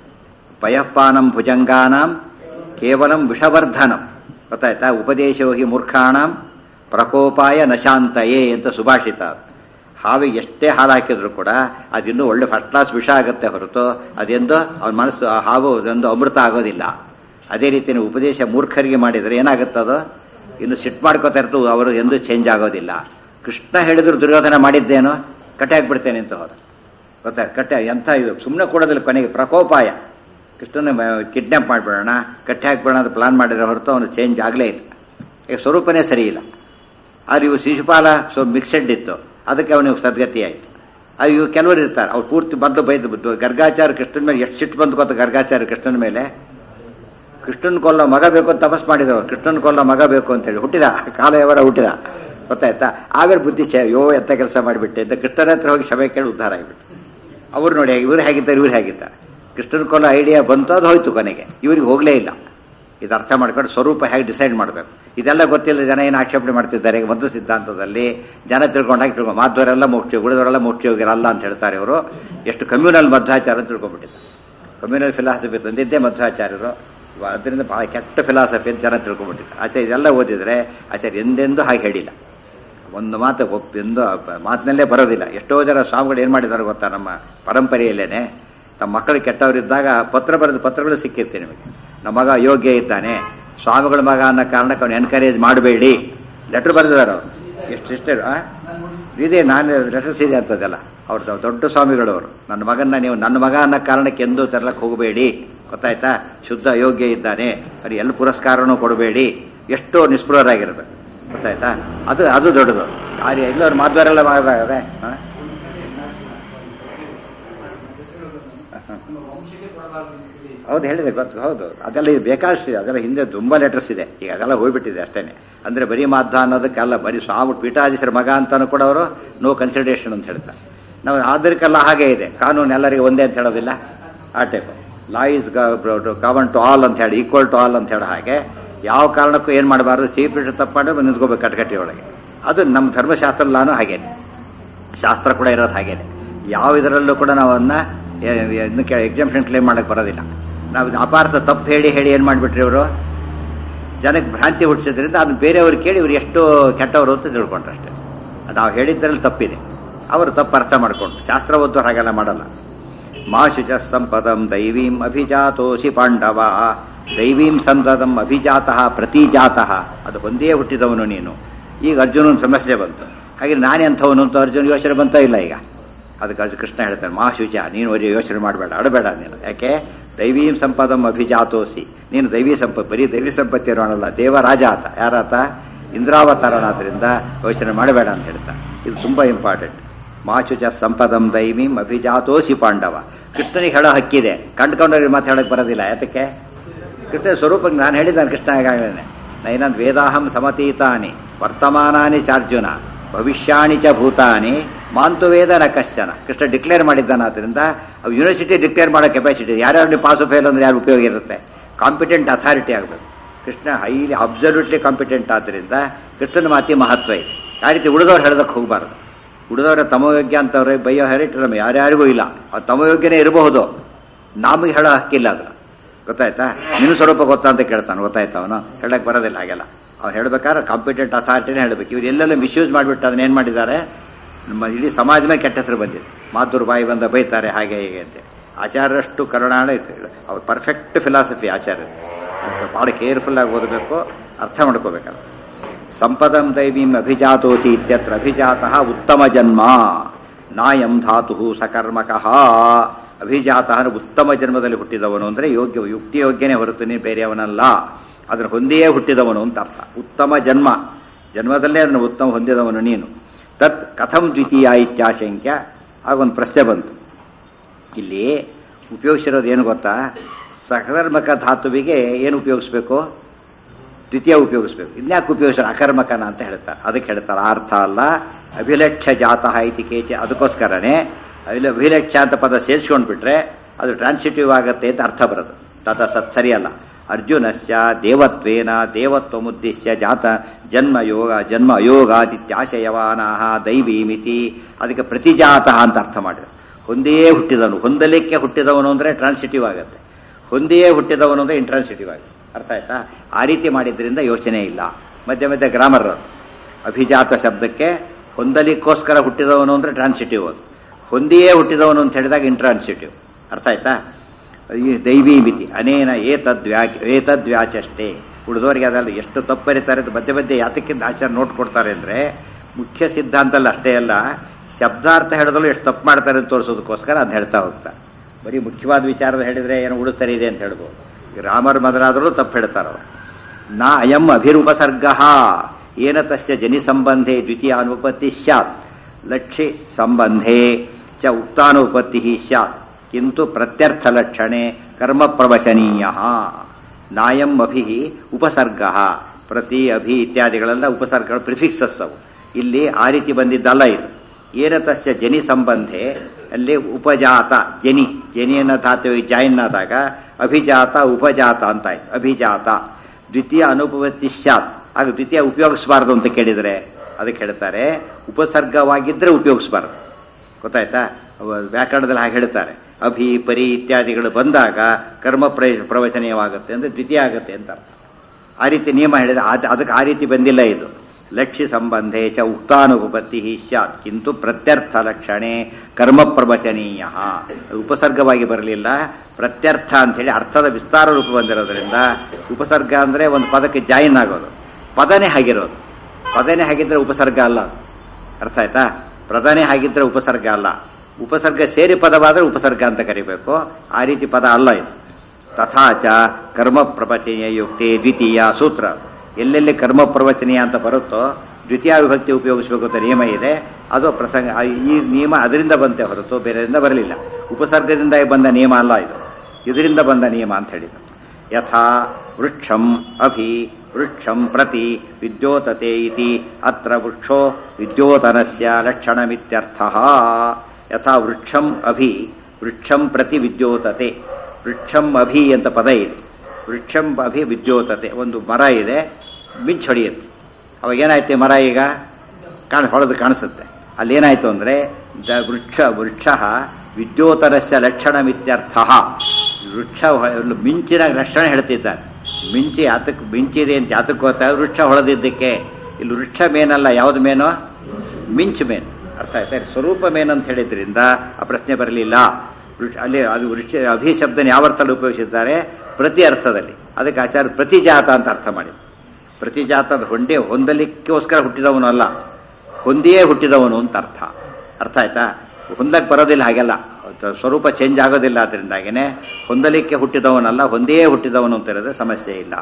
ಪಯಪಾನಂ ಭುಜಂಗಾನಾಂ ಕೇವಲಂ ವಿಷವರ್ಧನಂ ಗೊತ್ತಾಯ್ತಾ ಉಪದೇಶೋಹಿ ಮೂರ್ಖಾಣಂ ಪ್ರಕೋಪಾಯ ನಶಾಂತಯೇ ಅಂತ ಸುಭಾಷಿತ ಅದು. ಹಾವಿಗೆ ಎಷ್ಟೇ ಹಾಲು ಹಾಕಿದ್ರು ಕೂಡ ಅದಿನ್ನೂ ಒಳ್ಳೆ ಫಸ್ಟ್ ಕ್ಲಾಸ್ ವಿಷ ಆಗುತ್ತೆ ಹೊರತು ಅದೆಂದು ಅವನ ಮನಸ್ಸು ಆ ಹಾವು ಅದೊಂದು ಅಮೃತ ಆಗೋದಿಲ್ಲ ಅದೇ ರೀತಿ ನೀವು ಉಪದೇಶ ಮೂರ್ಖರಿಗೆ ಮಾಡಿದರೆ ಏನಾಗುತ್ತದೋ ಇನ್ನು ಸಿಟ್ಟು ಮಾಡ್ಕೋತಾ ಇರ್ತು ಅವರು ಎಂದೂ ಚೇಂಜ್ ಆಗೋದಿಲ್ಲ ಕೃಷ್ಣ ಹೇಳಿದ್ರು ದುರ್ಯೋಧನ ಮಾಡಿದ್ದೇನೋ ಕಟ್ಟೆ ಹಾಕ್ಬಿಡ್ತೇನೆ ಅಂತ ಹೋದ ಗೊತ್ತಾ ಕಟ್ಟೆ ಎಂಥ ಇದು ಸುಮ್ಮನೆ ಕೊಡೋದಿಲ್ಲ ಕೊನೆಗೆ ಪ್ರಕೋಪಾಯ ಕೃಷ್ಣನ ಕಿಡ್ನಾಪ್ ಮಾಡಿಬಿಡೋಣ ಕಟ್ಟೆ ಹಾಕ್ಬಿಡೋಣ ಅಂತ ಪ್ಲಾನ್ ಮಾಡಿದ್ರೆ ಹೊರತು ಅವನು ಚೇಂಜ್ ಆಗಲೇ ಇಲ್ಲ ಈಗ ಸ್ವರೂಪನೇ ಸರಿ ಇಲ್ಲ ಆದ್ರೆ ಇವು ಶಿಶುಪಾಲ ಸೊ ಮಿಕ್ಸೆಡ್ ಇತ್ತು ಅದಕ್ಕೆ ಅವನಿಗೆ ಸದ್ಗತಿ ಆಯಿತು ಅದು ಇವು ಕೆಲವರು ಇರ್ತಾರೆ ಅವ್ರು ಪೂರ್ತಿ ಬಂದು ಬೈದು ಬಿದ್ದು ಗರ್ಗಾಚಾರ್ಯ ಕೃಷ್ಣನ ಮೇಲೆ ಎಷ್ಟು ಸಿಟ್ಟು ಬಂದು ಗೊತ್ತ ಗರ್ಗಾಚಾರ್ಯ ಕೃಷ್ಣನ ಮೇಲೆ ಕೃಷ್ಣನ್ ಕೊಲ್ಲ ಮಗ ಬೇಕು ಅಂತ ತಪಸ್ ಮಾಡಿದ್ರು ಕೃಷ್ಣನ್ ಕೊಲ್ಲ ಮಗ ಬೇಕು ಅಂತೇಳಿ ಹುಟ್ಟಿದ ಕಾಲಯವರ ಹುಟ್ಟಿದ ಗೊತ್ತಾಯ್ತಾ ಆಮೇಲೆ ಬುದ್ಧಿ ಚೇ ಯೋ ಎತ್ತ ಕೆಲಸ ಮಾಡಿಬಿಟ್ಟೆ ಅಂತ ಕೃಷ್ಣನ ಹತ್ರ ಹೋಗಿ ಕ್ಷಮೆ ಕೇಳಿ ಉದ್ಧಾರ ಆಗಿಬಿಟ್ಟು ಅವ್ರು ನೋಡಿ ಇವ್ರು ಹೇಗಿದ್ದಾರೆ ಇವ್ರು ಹೇಗಿದ್ದಾರೆ ಕೃಷ್ಣನ್ ಕೊಲ್ಲ ಐಡಿಯಾ ಬಂತು ಅದು ಹೋಯ್ತು ಕೊನೆಗೆ ಇವ್ರಿಗೆ ಹೋಗಲೇ ಇಲ್ಲ ಇದು ಅರ್ಥ ಮಾಡ್ಕೊಂಡು ಸ್ವರೂಪ ಹೇಗೆ ಡಿಸೈಡ್ ಮಾಡಬೇಕು ಇದೆಲ್ಲ ಗೊತ್ತಿಲ್ಲ ಜನ ಏನು ಆಕ್ಷೇಪಣೆ ಮಾಡ್ತಿದ್ದಾರೆ ಈಗ ಮಧ್ವ ಸಿದ್ಧಾಂತದಲ್ಲಿ ಜನ ತಿಳ್ಕೊಂಡಾಗ ತಿಳ್ಕೊಂಡು ಮಾಧ್ವರೆಲ್ಲ ಮುಖ್ಯ ಉಳಿದವರೆಲ್ಲ ಮುಖ್ಯ ಹೋಗಿರಲ್ಲ ಅಂತ ಹೇಳ್ತಾರೆ ಇವರು ಎಷ್ಟು ಕಮ್ಯುನಲ್ ಮಧ್ವಾಚಾರ ಅಂತ ತಿಳ್ಕೊಂಡ್ಬಿಟ್ಟಿದ್ದಾರೆ ಕಮ್ಯುನಲ್ ಫಿಲಾಸಫಿ ತಂದಿದ್ದೇ ಮಧ್ವಾಚಾರ್ಯರು ಅದರಿಂದ ಭಾಳ ಕೆಟ್ಟ ಫಿಲಾಸಫಿ ಅಂತ ಜನ ತಿಳ್ಕೊಂಡ್ಬಿಟ್ಟಿದ್ದಾರೆ ಆಚಾರ್ಯ ಇದೆಲ್ಲ ಓದಿದರೆ ಆಚಾರ್ಯ ಎಂದೆಂದೂ ಹಾಗೆ ಹೇಳಿಲ್ಲ ಒಂದು ಮಾತು ಒಪ್ಪು ಎಂದು ಮಾತಿನಲ್ಲೇ ಬರೋದಿಲ್ಲ ಎಷ್ಟೋ ಜನ ಸ್ವಾಮಿಗಳು ಏನು ಮಾಡಿದ್ದಾರೆ ಗೊತ್ತಾ ನಮ್ಮ ಪರಂಪರೆಯಲ್ಲೇನೆ ತಮ್ಮ ಮಕ್ಕಳು ಕೆಟ್ಟವರಿದ್ದಾಗ ಪತ್ರ ಬರೆದು ಪತ್ರಗಳು ಸಿಕ್ಕಿರ್ತೆ ನಿಮಗೆ ನಮ್ಮ ಮಗ ಯೋಗ್ಯ ಇದ್ದಾನೆ ಸ್ವಾಮಿಗಳ ಮಗ ಅನ್ನೋ ಕಾರಣಕ್ಕೆ ಅವ್ನು ಎನ್ಕರೇಜ್ ಮಾಡಬೇಡಿ ಲೆಟ್ರ್ ಬರೆದಿದ್ದಾರೆ ಅವರು ಎಷ್ಟು ಇಷ್ಟರು ಇದೆ ನಾನು ಲೆಟರ್ಸ್ ಇದೆ ಅಂತದೆಲ್ಲ ಅವ್ರು ದೊಡ್ಡ ಸ್ವಾಮಿಗಳವರು ನನ್ನ ಮಗನ್ನ ನೀವು ನನ್ನ ಮಗ ಅನ್ನೋ ಕಾರಣಕ್ಕೆ ಎಂದೂ ತರಲಕ್ಕೆ ಹೋಗಬೇಡಿ ಗೊತ್ತಾಯ್ತಾ ಶುದ್ಧ ಯೋಗ್ಯ ಇದ್ದಾನೆ ಅವ್ರಿಗೆ ಎಲ್ಲ ಪುರಸ್ಕಾರನೂ ಕೊಡಬೇಡಿ ಎಷ್ಟೋ ನಿಸ್ಪೃಹರಾಗಿರ್ಬೇಕು ಗೊತ್ತಾಯ್ತಾ ಅದು ಅದು ದೊಡ್ಡದು ಆದ್ರೆ ಎಲ್ಲರೂ ಮಾಧ್ವರೆಲ್ಲ ಮಾಡಬೇಕಾದ್ರೆ ಹೇಳ್ತಿರೋದು ನಮ್ಮ ವಂಶಕ್ಕೆ ಕೊಡಬಾರ್ದು ಅಂತ ಹೇಳಿ ಹೌದು ಹೇಳಿದೆ ಗೊತ್ತು ಹೌದು ಅದೆಲ್ಲ ಇದು ಬೇಕಾದಷ್ಟಿದೆ ಅದೆಲ್ಲ ಹಿಂದೆ ತುಂಬ ಲೆಟರ್ಸ್ ಇದೆ ಈಗ ಅದೆಲ್ಲ ಹೋಗ್ಬಿಟ್ಟಿದೆ ಅಷ್ಟೇನೆ ಅಂದರೆ ಬರೀ ಮಾಧ್ವ ಅನ್ನೋದಕ್ಕೆಲ್ಲ ಬರೀ ಸ್ವಾಮಿ ಪೀಠಾಧೀಶರ ಮಗ ಅಂತಾನು ಕೂಡ ಅವರು ನೋ ಕನ್ಸಿಡರೇಷನ್ ಅಂತ ಹೇಳ್ತಾರೆ ನಾವು ಆದರಿಕೆಲ್ಲ ಹಾಗೆ ಇದೆ ಕಾನೂನು ಎಲ್ಲರಿಗೂ ಒಂದೇ ಅಂತ ಹೇಳೋದಿಲ್ಲ ಆ type law is govern to all ಅಂತ ಹೇಳಿ ಈಕ್ವಲ್ ಟು ಆಲ್ ಅಂತ ಹೇಳೋ ಹಾಗೆ ಯಾವ ಕಾರಣಕ್ಕೂ ಏನು ಮಾಡಬಾರ್ದು ಚೀಫ್ ಮಿನಿಸ್ಟರ್ ತಪ್ಪು ಮಾಡಿದ್ರೆ ನಿಂತ್ಕೋಬೇಕು ಕಟಕಟಿ ಒಳಗೆ ಅದು ನಮ್ಮ ಧರ್ಮಶಾಸ್ತ್ರ ಲಾನು ಹಾಗೇನೆ ಶಾಸ್ತ್ರ ಕೂಡ ಇರೋದು ಹಾಗೇನೆ ಯಾವ ಇದರಲ್ಲೂ ಕೂಡ ನಾವು ಅದನ್ನ ಇದಕ್ಕೆ ಎಕ್ಸಾಮ್ಷನ್ ಕ್ಲೇಮ್ ಮಾಡಕ್ಕೆ ಬರೋದಿಲ್ಲ ನಾವು ಇದು ಅಪಾರ್ಥ ತಪ್ಪು ಹೇಳಿ ಹೇಳಿ ಏನು ಮಾಡಿಬಿಟ್ರಿ ಇವರು ಜನಕ್ಕೆ ಭ್ರಾಂತಿ ಹುಟ್ಟಿಸಿದ್ರಿಂದ ಅದನ್ನ ಬೇರೆಯವ್ರು ಕೇಳಿ ಇವ್ರು ಎಷ್ಟು ಕೆಟ್ಟವರು ಅಂತ ತಿಳ್ಕೊಂಡ್ರು ಅಷ್ಟೇ ಅದು ನಾವು ಹೇಳಿದ್ರಲ್ಲಿ ತಪ್ಪಿದೆ ಅವರು ತಪ್ಪು ಅರ್ಥ ಮಾಡ್ಕೊಂಡು ಶಾಸ್ತ್ರ ಓದೋರು ಹಾಗೆಲ್ಲ ಮಾಡಲ್ಲ ಮಾ ಶುಚ ಸಂಪದಂ ದೈವೀಂ ಅಭಿಜಾತೋಸಿ ಪಾಂಡವ ದೈವೀಂ ಸಂತದಂ ಅಭಿಜಾತಃ ಪ್ರತಿಜಾತಃ ಅದು ಒಂದೇ ಹುಟ್ಟಿದವನು ನೀನು ಈಗ ಅರ್ಜುನನ ಸಮಸ್ಯೆ ಬಂತು ಹಾಗೆ ನಾನೇ ಅಂಥವನು ಅಂತ ಅರ್ಜುನ ಯೋಚನೆ ಬಂತ ಇಲ್ಲ ಈಗ ಅದಕ್ಕೆ ಅರ್ಜುನ ಕೃಷ್ಣ ಹೇಳ್ತಾನೆ ಮಾ ಶುಚ ನೀನು ಬರೀ ಯೋಚನೆ ಮಾಡಬೇಡ ಅಡಬೇಡ ನೀನು ಯಾಕೆ ದೈವೀಂ ಸಂಪದಂ ಅಭಿಜಾತೋಸಿ ನೀನು ದೈವಿ ಸಂಪತ್ ಬರೀ ದೈವಿ ಸಂಪತ್ತಿ ಇರೋಣಲ್ಲ ದೇವರಾಜ ಆತ ಯಾರಾತ ಇಂದ್ರಾವತಾರನಾದ್ರಿಂದ ಯೋಚನೆ ಮಾಡಬೇಡ ಅಂತ ಹೇಳ್ತಾ ಇದು ತುಂಬಾ ಇಂಪಾರ್ಟೆಂಟ್ ಮಾಚುಚ ಸಂಪದಂ ದೈವೀಂ ಅಭಿಜಾತೋಸಿ ಪಾಂಡವ ಕೃಷ್ಣನಿಗೆ ಹೇಳೋ ಹಕ್ಕಿದೆ ಕಂಡ್ಕೊಂಡ್ರೆ ಮಾತು ಹೇಳಕ್ ಬರೋದಿಲ್ಲ ಯಾತಕ್ಕೆ ಕೃಷ್ಣ ಸ್ವರೂಪಕ್ಕೆ ನಾನು ಹೇಳಿದ್ದಾನೆ ಕೃಷ್ಣ ಈಗಾಗಲೇ ನೈನಂದ್ ವೇದಾಹಂ ಸಮತೀತಾನಿ ವರ್ತಮಾನಾನಿ ಚಾರ್ಜುನ ಭವಿಷ್ಯಾಣಿ ಚ ಭೂತಾನಿ ಮಾಂತು ವೇದ ನ ಕಶ್ಚನ ಕೃಷ್ಣ ಡಿಕ್ಲೇರ್ ಮಾಡಿದ್ದಾನೆ ಆದ್ದರಿಂದ ಅವು ಯೂನಿವರ್ಸಿಟಿ ಡಿಕ್ಲೇರ್ ಮಾಡೋ ಕೆಪಾಸಿಟಿ ಯಾರ್ಯಾರು ಪಾಸು ಫೇಲ್ ಅಂದ್ರೆ ಯಾರು ಉಪಯೋಗ ಇರುತ್ತೆ ಕಾಂಪಿಟೆಂಟ್ ಅಥಾರಿಟಿ ಆಗಬೇಕು ಕೃಷ್ಣ ಹೈಲಿ ಅಬ್ಸಲ್ಯೂಟ್ಲಿ ಕಾಂಪಿಟೆಂಟ್ ಆದ್ದರಿಂದ ಕೃಷ್ಣನ ಮಾತಿ ಮಹತ್ವ ಇದೆ ಆ ರೀತಿ ಉಳಿದವ್ರು ಹೇಳೋದಕ್ಕೆ ಹೋಗಬಾರ್ದು ಉಳಿದವರ ತಮಯೋಗ್ಯ ಅಂತವ್ರೆ ಬೈಯೋ ಹೆರಿಟ್ ನಮ್ಮ ಯಾರ್ಯಾರಿಗೂ ಇಲ್ಲ ಅದು ತಮಯೋಗ್ಯನೇ ಇರಬಹುದು ನಮಗೆ ಹೇಳೋ ಹಕ್ಕಿಲ್ಲ ಅದನ್ನ ಗೊತ್ತಾಯ್ತಾ ನಿನ್ನ ಸ್ವರೂಪ ಗೊತ್ತಾ ಅಂತ ಕೇಳ್ತಾನೆ ಗೊತ್ತಾಯ್ತಾ ಅವನು ಹೇಳಕ್ ಬರೋದಿಲ್ಲ ಹಾಗೆಲ್ಲ ಅವ್ನು ಹೇಳ್ಬೇಕಾದ್ರೆ ಕಾಂಪಿಟೆಂಟ್ ಅಥಾರಿಟಿನೇ ಹೇಳಬೇಕು ಇವ್ರು ಎಲ್ಲೆಲ್ಲ ಮಿಸ್ಯೂಸ್ ಮಾಡಿಬಿಟ್ಟು ಅದನ್ನ ಏನು ಮಾಡಿದ್ದಾರೆ ನಮ್ಮ ಇಡೀ ಸಮಾಜ ಮೇಲೆ ಕೆಟ್ಟ ಹೆಸರು ಬಂದಿದೆ ಮಾತುರು ಬಾಯಿ ಬಂದ ಬೈತಾರೆ ಹಾಗೆ ಹೀಗೆ ಅಂತ ಆಚಾರ್ಯರಷ್ಟು ಕರುಣಾಳ ಅವ್ರು ಪರ್ಫೆಕ್ಟ್ ಫಿಲಾಸಫಿ ಆಚಾರ್ಯ ಭಾಳ ಕೇರ್ಫುಲ್ ಆಗಿ ಓದಬೇಕು ಅರ್ಥ ಮಾಡ್ಕೋಬೇಕಲ್ಲ ಸಂಪದಂ ದೈವೀಂ ಅಭಿಜಾತೋಸಿ ಇತ್ಯತ್ರ ಅಭಿಜಾತಃ ಉತ್ತಮ ಜನ್ಮ ನಾಯಂ ಧಾತು ಸಕರ್ಮಕಃ ಅಭಿಜಾತ ಉತ್ತಮ ಜನ್ಮದಲ್ಲಿ ಹುಟ್ಟಿದವನು ಅಂದರೆ ಯೋಗ್ಯ ಯುಕ್ತಿಯೋಗ್ಯನೇ ಹೊರತು ನೀನು ಬೇರೆಯವನಲ್ಲ ಅದನ್ನು ಹೊಂದಿಯೇ ಹುಟ್ಟಿದವನು ಅಂತ ಅರ್ಥ ಉತ್ತಮ ಜನ್ಮ ಜನ್ಮದಲ್ಲೇ ಅದನ್ನು ಉತ್ತಮ ಹೊಂದಿದವನು ನೀನು ತತ್ ಕಥಂ ದ್ವಿತೀಯ ಇತ್ಯಾಶಂಕ್ಯ ಆಗೊಂದು ಪ್ರಶ್ನೆ ಬಂತು ಇಲ್ಲಿ ಉಪಯೋಗಿಸಿರೋದು ಏನು ಗೊತ್ತಾ ಸಕರ್ಮಕ ಧಾತುವಿಗೆ ಏನು ಉಪಯೋಗಿಸ್ಬೇಕು ದ್ವಿತೀಯ ಉಪಯೋಗಿಸ್ಬೇಕು ಇನ್ಯಾಕೆ ಉಪಯೋಗಿಸ್ತಾರೆ ಅಕರ್ಮಕನ ಅಂತ ಹೇಳ್ತಾರೆ ಅದಕ್ಕೆ ಹೇಳ್ತಾರೆ ಆ ಅರ್ಥ ಅಲ್ಲ ಅಭಿಲಕ್ಷ್ಯ ಜಾತಃ ಇತಿ ಕೇಚೆ ಅದಕ್ಕೋಸ್ಕರನೇ ಅಲ್ಲಿ ಅಭಿಲಕ್ಷ್ಯ ಅಂತ ಪದ ಸೇರಿಸ್ಕೊಂಡ್ಬಿಟ್ರೆ ಅದು ಟ್ರಾನ್ಸಿಟಿವ್ ಆಗುತ್ತೆ ಅಂತ ಅರ್ಥ ಬರೋದು ತತ ಸತ್ ಸರಿಯಲ್ಲ ಅರ್ಜುನಸ್ಯ ದೇವತ್ವೇನ ದೇವತ್ವಮುದ್ದೇಶ್ಯ ಜಾತ ಜನ್ಮ ಯೋಗ ಜನ್ಮ ಅಯೋಗಾದಿತ್ಯಾಶಯವಾನಾಹ ದೈವೀಮಿತಿ ಅದಕ್ಕೆ ಪ್ರತಿಜಾತಃ ಅಂತ ಅರ್ಥ ಮಾಡಿದ್ರು ಹೊಂದಿಯೇ ಹುಟ್ಟಿದವನು ಹೊಂದಲಿಕ್ಕೆ ಹುಟ್ಟಿದವನು ಅಂದರೆ ಟ್ರಾನ್ಸಿಟಿವ್ ಆಗುತ್ತೆ ಹೊಂದಿಯೇ ಹುಟ್ಟಿದವನು ಅಂದರೆ ಇಂಟ್ರಾನ್ಸಿಟಿವ್ ಆಗುತ್ತೆ ಅರ್ಥ ಆಯ್ತಾ ಆ ರೀತಿ ಮಾಡಿದ್ರಿಂದ ಯೋಚನೆ ಇಲ್ಲ ಮಧ್ಯೆ ಮಧ್ಯೆ ಗ್ರಾಮರ್ ಅಭಿಜಾತ ಶಬ್ದಕ್ಕೆ ಹೊಂದಲಿಕ್ಕೋಸ್ಕರ ಹುಟ್ಟಿದವನು ಅಂದರೆ ಟ್ರಾನ್ಸಿಟಿವ್ ಅದು ಹೊಂದಿಯೇ ಹುಟ್ಟಿದವನು ಅಂತ ಹೇಳಿದಾಗ ಇಂಟ್ರಾನ್ಸಿಟಿವ್ ಅರ್ಥ ಆಯ್ತಾ ಈ ದೈವೀ ಮಿತಿ ಅನೇನ ಏತದ್ವ್ಯಾ ಏತದ್ವ್ಯಾಚಷ್ಟೇ ಉಳಿದವರಿಗೆ ಅದಲ್ಲ ಎಷ್ಟು ತಪ್ಪು ಬರೀತಾರೆ ಅಂತ ಮಧ್ಯೆ ಮಧ್ಯೆ ಯಾತಕ್ಕಿಂತ ಆಚಾರ ನೋಟ್ ಕೊಡ್ತಾರೆ ಅಂದರೆ ಮುಖ್ಯ ಸಿದ್ಧಾಂತಲ್ಲ ಅಷ್ಟೇ ಅಲ್ಲ ಶಬ್ದಾರ್ಥ ಹೇಳಿದ್ರು ಎಷ್ಟು ತಪ್ಪು ಮಾಡ್ತಾರೆ ಅಂತ ತೋರಿಸೋದಕ್ಕೋಸ್ಕರ ಅದು ಹೇಳ್ತಾ ಹೋಗ್ತಾರೆ ಬರೀ ಮುಖ್ಯವಾದ ವಿಚಾರದ ಹೇಳಿದ್ರೆ ಏನು ಉಳು ಸರಿ ಇದೆ ಅಂತ ಹೇಳ್ಬೋದು ರಾಮರ್ ಮೊದಲಾದರೂ ತಪ್ಪು ಹೇಳ್ತಾರೆ ಅವರು ನಾ ಅಯಂ ಅಭಿರುಪಸರ್ಗ ಏನ ತಸ್ಯ ಜನಿ ಸಂಬಂಧೆ ದ್ವಿತೀಯ ಅನುಪತ್ತಿ ಸ್ಯಾತ್ ಲಕ್ಷಿ ಸಂಬಂಧೆ ಚ ಉಕ್ತಾನುಪತ್ತಿ ಸ್ಯಾತ್ ಕಿಂತು ಪ್ರತ್ಯರ್ಥ ಲಕ್ಷಣೆ ಕರ್ಮ ಪ್ರವಚನೀಯ ನಾಯಂ ಅಭಿ ಉಪಸರ್ಗ ಪ್ರತಿ ಅಭಿ ಇತ್ಯಾದಿಗಳೆಲ್ಲ ಉಪಸರ್ಗಗಳು ಪ್ರಿಫಿಕ್ಸಸ್ ಅವು ಇಲ್ಲಿ ಆ ರೀತಿ ಬಂದಿದ್ದಲ್ಲ ಇದು ಏನ ತಸ್ಯ ಜನಿ ಸಂಬಂಧೆ ಅಲ್ಲಿ ಉಪಜಾತ ಜನಿ ಜನಿಯನ್ನ ಧಾತು ಜಾಯಿನ್ ಆದಾಗ ಅಭಿಜಾತ ಉಪಜಾತ ಅಂತ ಆಯ್ತು ಅಭಿಜಾತ ದ್ವಿತೀಯ ಅನುಪವತ್ತಿ ಸ್ಯಾತ್ ಆಗ ದ್ವಿತೀಯ ಉಪಯೋಗಿಸಬಾರ್ದು ಅಂತ ಕೇಳಿದರೆ ಅದಕ್ಕೆ ಹೇಳ್ತಾರೆ ಉಪಸರ್ಗವಾಗಿದ್ದರೆ ಉಪಯೋಗಿಸಬಾರ್ದು ಗೊತ್ತಾಯ್ತಾ ಅವ ವ್ಯಾಕರಣದಲ್ಲಿ ಹಾಗೆ ಹೇಳ್ತಾರೆ ಅಭಿ ಪರಿ ಇತ್ಯಾದಿಗಳು ಬಂದಾಗ ಕರ್ಮ ಪ್ರ ಪ್ರವಚನೀಯವಾಗುತ್ತೆ ಅಂದರೆ ದ್ವಿತೀಯ ಆಗುತ್ತೆ ಅಂತ ಅರ್ಥ ಆ ರೀತಿ ನಿಯಮ ಹೇಳಿದ್ರೆ ಅದು ಅದಕ್ಕೆ ಆ ರೀತಿ ಬಂದಿಲ್ಲ ಇದು ಲಕ್ಷ್ಯ ಸಂಬಂಧೆ ಚ ಉಕ್ತಾನುಪತ್ತಿ ಸ್ಯಾತ್ ಕಿಂತು ಪ್ರತ್ಯರ್ಥ ಲಕ್ಷಣೆ ಕರ್ಮ ಪ್ರವಚನೀಯ ಉಪಸರ್ಗವಾಗಿ ಬರಲಿಲ್ಲ ಪ್ರತ್ಯರ್ಥ ಅಂಥೇಳಿ ಅರ್ಥದ ವಿಸ್ತಾರ ರೂಪ ಬಂದಿರೋದ್ರಿಂದ ಉಪಸರ್ಗ ಅಂದರೆ ಒಂದು ಪದಕ್ಕೆ ಜಾಯಿನ್ ಆಗೋದು ಪದನೇ ಹಾಗಿರೋದು ಪದನೇ ಹಾಗಿದ್ರೆ ಉಪಸರ್ಗ ಅಲ್ಲ ಅದು. ಅರ್ಥ ಆಯ್ತಾ ಪ್ರಧಾನೇ ಹಾಗಿದ್ರೆ ಉಪಸರ್ಗ ಅಲ್ಲ ಉಪಸರ್ಗ ಸೇರಿ ಪದವಾದರೆ ಉಪಸರ್ಗ ಅಂತ ಕರಿಬೇಕು ಆ ರೀತಿ ಪದ ಅಲ್ಲ ಇದು ತಥಾಚ ಕರ್ಮ ಪ್ರವಚನೀಯ ಯುಕ್ತಿ ದ್ವಿತೀಯ ಸೂತ್ರ ಎಲ್ಲೆಲ್ಲಿ ಕರ್ಮ ಪ್ರವಚನೀಯ ಅಂತ ಬರುತ್ತೋ ದ್ವಿತೀಯ ವಿಭಕ್ತಿ ಉಪಯೋಗಿಸಬೇಕು ಅಂತ ನಿಯಮ ಇದೆ ಅದು ಪ್ರಸಂಗ ಆ ಈ ನಿಯಮ ಅದರಿಂದ ಬಂತೆ ಹೊರತು ಬೇರೆಯಿಂದ ಬರಲಿಲ್ಲ ಉಪಸರ್ಗದಿಂದ ಬಂದ ನಿಯಮ ಅಲ್ಲ ಇದು ಇದರಿಂದ ಬಂದ ನಿಯಮ ಅಂತ ಹೇಳಿದ್ರು ಯಥಾ ವೃಕ್ಷಂ ಅಭಿ ವೃಕ್ಷಂ ಪ್ರತಿ ವಿದ್ಯೋತತೆ ಇತಿ ಅತ್ರ ವೃಕ್ಷೋ ವಿದ್ಯೋತನಸ್ಯ ಲಕ್ಷಣಮಿತ್ಯರ್ಥ ಯಥಾ ವೃಕ್ಷಂ ಅಭಿ ವೃಕ್ಷಂ ಪ್ರತಿ ವಿದ್ಯೋತತೆ ವೃಕ್ಷಂ ಅಭಿ ಅಂತ ಪದ ಇದೆ ವೃಕ್ಷಂ ಅಭಿ ವಿದ್ಯೋತತೆ ಒಂದು ಮರ ಇದೆ ಮಿಂಚ್ ಹೊಡೆಯುತ್ತೆ ಅವಾಗ ಏನಾಯ್ತು ಮರ ಈಗ ಕಾಣ ಹೊಳೆದು ಕಾಣಿಸುತ್ತೆ ಅಲ್ಲಿ ಏನಾಯ್ತು ಅಂದ್ರೆ ದ ವೃಕ್ಷ ವೃಕ್ಷ ವಿದ್ಯೋತರಸ್ಯ ಲಕ್ಷಣಮಿತ್ಯರ್ಥ ವೃಕ್ಷ ಹೊ- ಮಿಂಚಿನ ಲಕ್ಷಣ ಹೇಳ್ತಿದ್ದಾರೆ ಮಿಂಚಿ ಯಾತಕ್ಕೆ ಮಿಂಚಿದೆ ಅಂತ ಯಾತಕ್ಕೆ ಗೊತ್ತಾ ವೃಕ್ಷ ಹೊಳೆದಿದ್ದಕ್ಕೆ ಇಲ್ಲಿ ವೃಕ್ಷ ಮೇನಲ್ಲ ಯಾವ್ದು ಮೇನು ಮಿಂಚು ಮೇನ್ ಅರ್ಥ ಆಯ್ತಾ ಸ್ವರೂಪ ಮೇನ್ ಅಂತ ಹೇಳಿದ್ರಿಂದ ಆ ಪ್ರಶ್ನೆ ಬರಲಿಲ್ಲ ವೃಕ್ಷ ಅಲ್ಲಿ ಅದು ವೃಕ್ಷ ಅಭಿ ಶಬ್ದನ ಯಾವ ಅರ್ಥದಲ್ಲಿ ಉಪಯೋಗಿಸಿದ್ದಾರೆ ಪ್ರತಿ ಅರ್ಥದಲ್ಲಿ ಅದಕ್ಕೆ ಆಚಾರ್ಯ ಪ್ರತಿಜಾತ ಅಂತ ಅರ್ಥ ಮಾಡಿದ್ರು ಪ್ರತಿಜಾತ ಅದು ಹೊಂದೇ ಹೊಂದಲಿಕ್ಕೋಸ್ಕರ ಹುಟ್ಟಿದವನು ಅಲ್ಲ ಹೊಂದಿಯೇ ಹುಟ್ಟಿದವನು ಅಂತ ಅರ್ಥ ಅರ್ಥ ಆಯ್ತಾ ಹೊಂದಕ್ಕೆ ಬರೋದಿಲ್ಲ ಹಾಗೆಲ್ಲ ಅದು ಸ್ವರೂಪ ಚೇಂಜ್ ಆಗೋದಿಲ್ಲ ಅದರಿಂದಾಗೇನೆ ಹೊಂದಲಿಕ್ಕೆ ಹುಟ್ಟಿದವನಲ್ಲ ಹೊಂದಿಯೇ ಹುಟ್ಟಿದವನು ಅಂತ ಹೇಳಿದ್ರೆ ಸಮಸ್ಯೆ ಇಲ್ಲ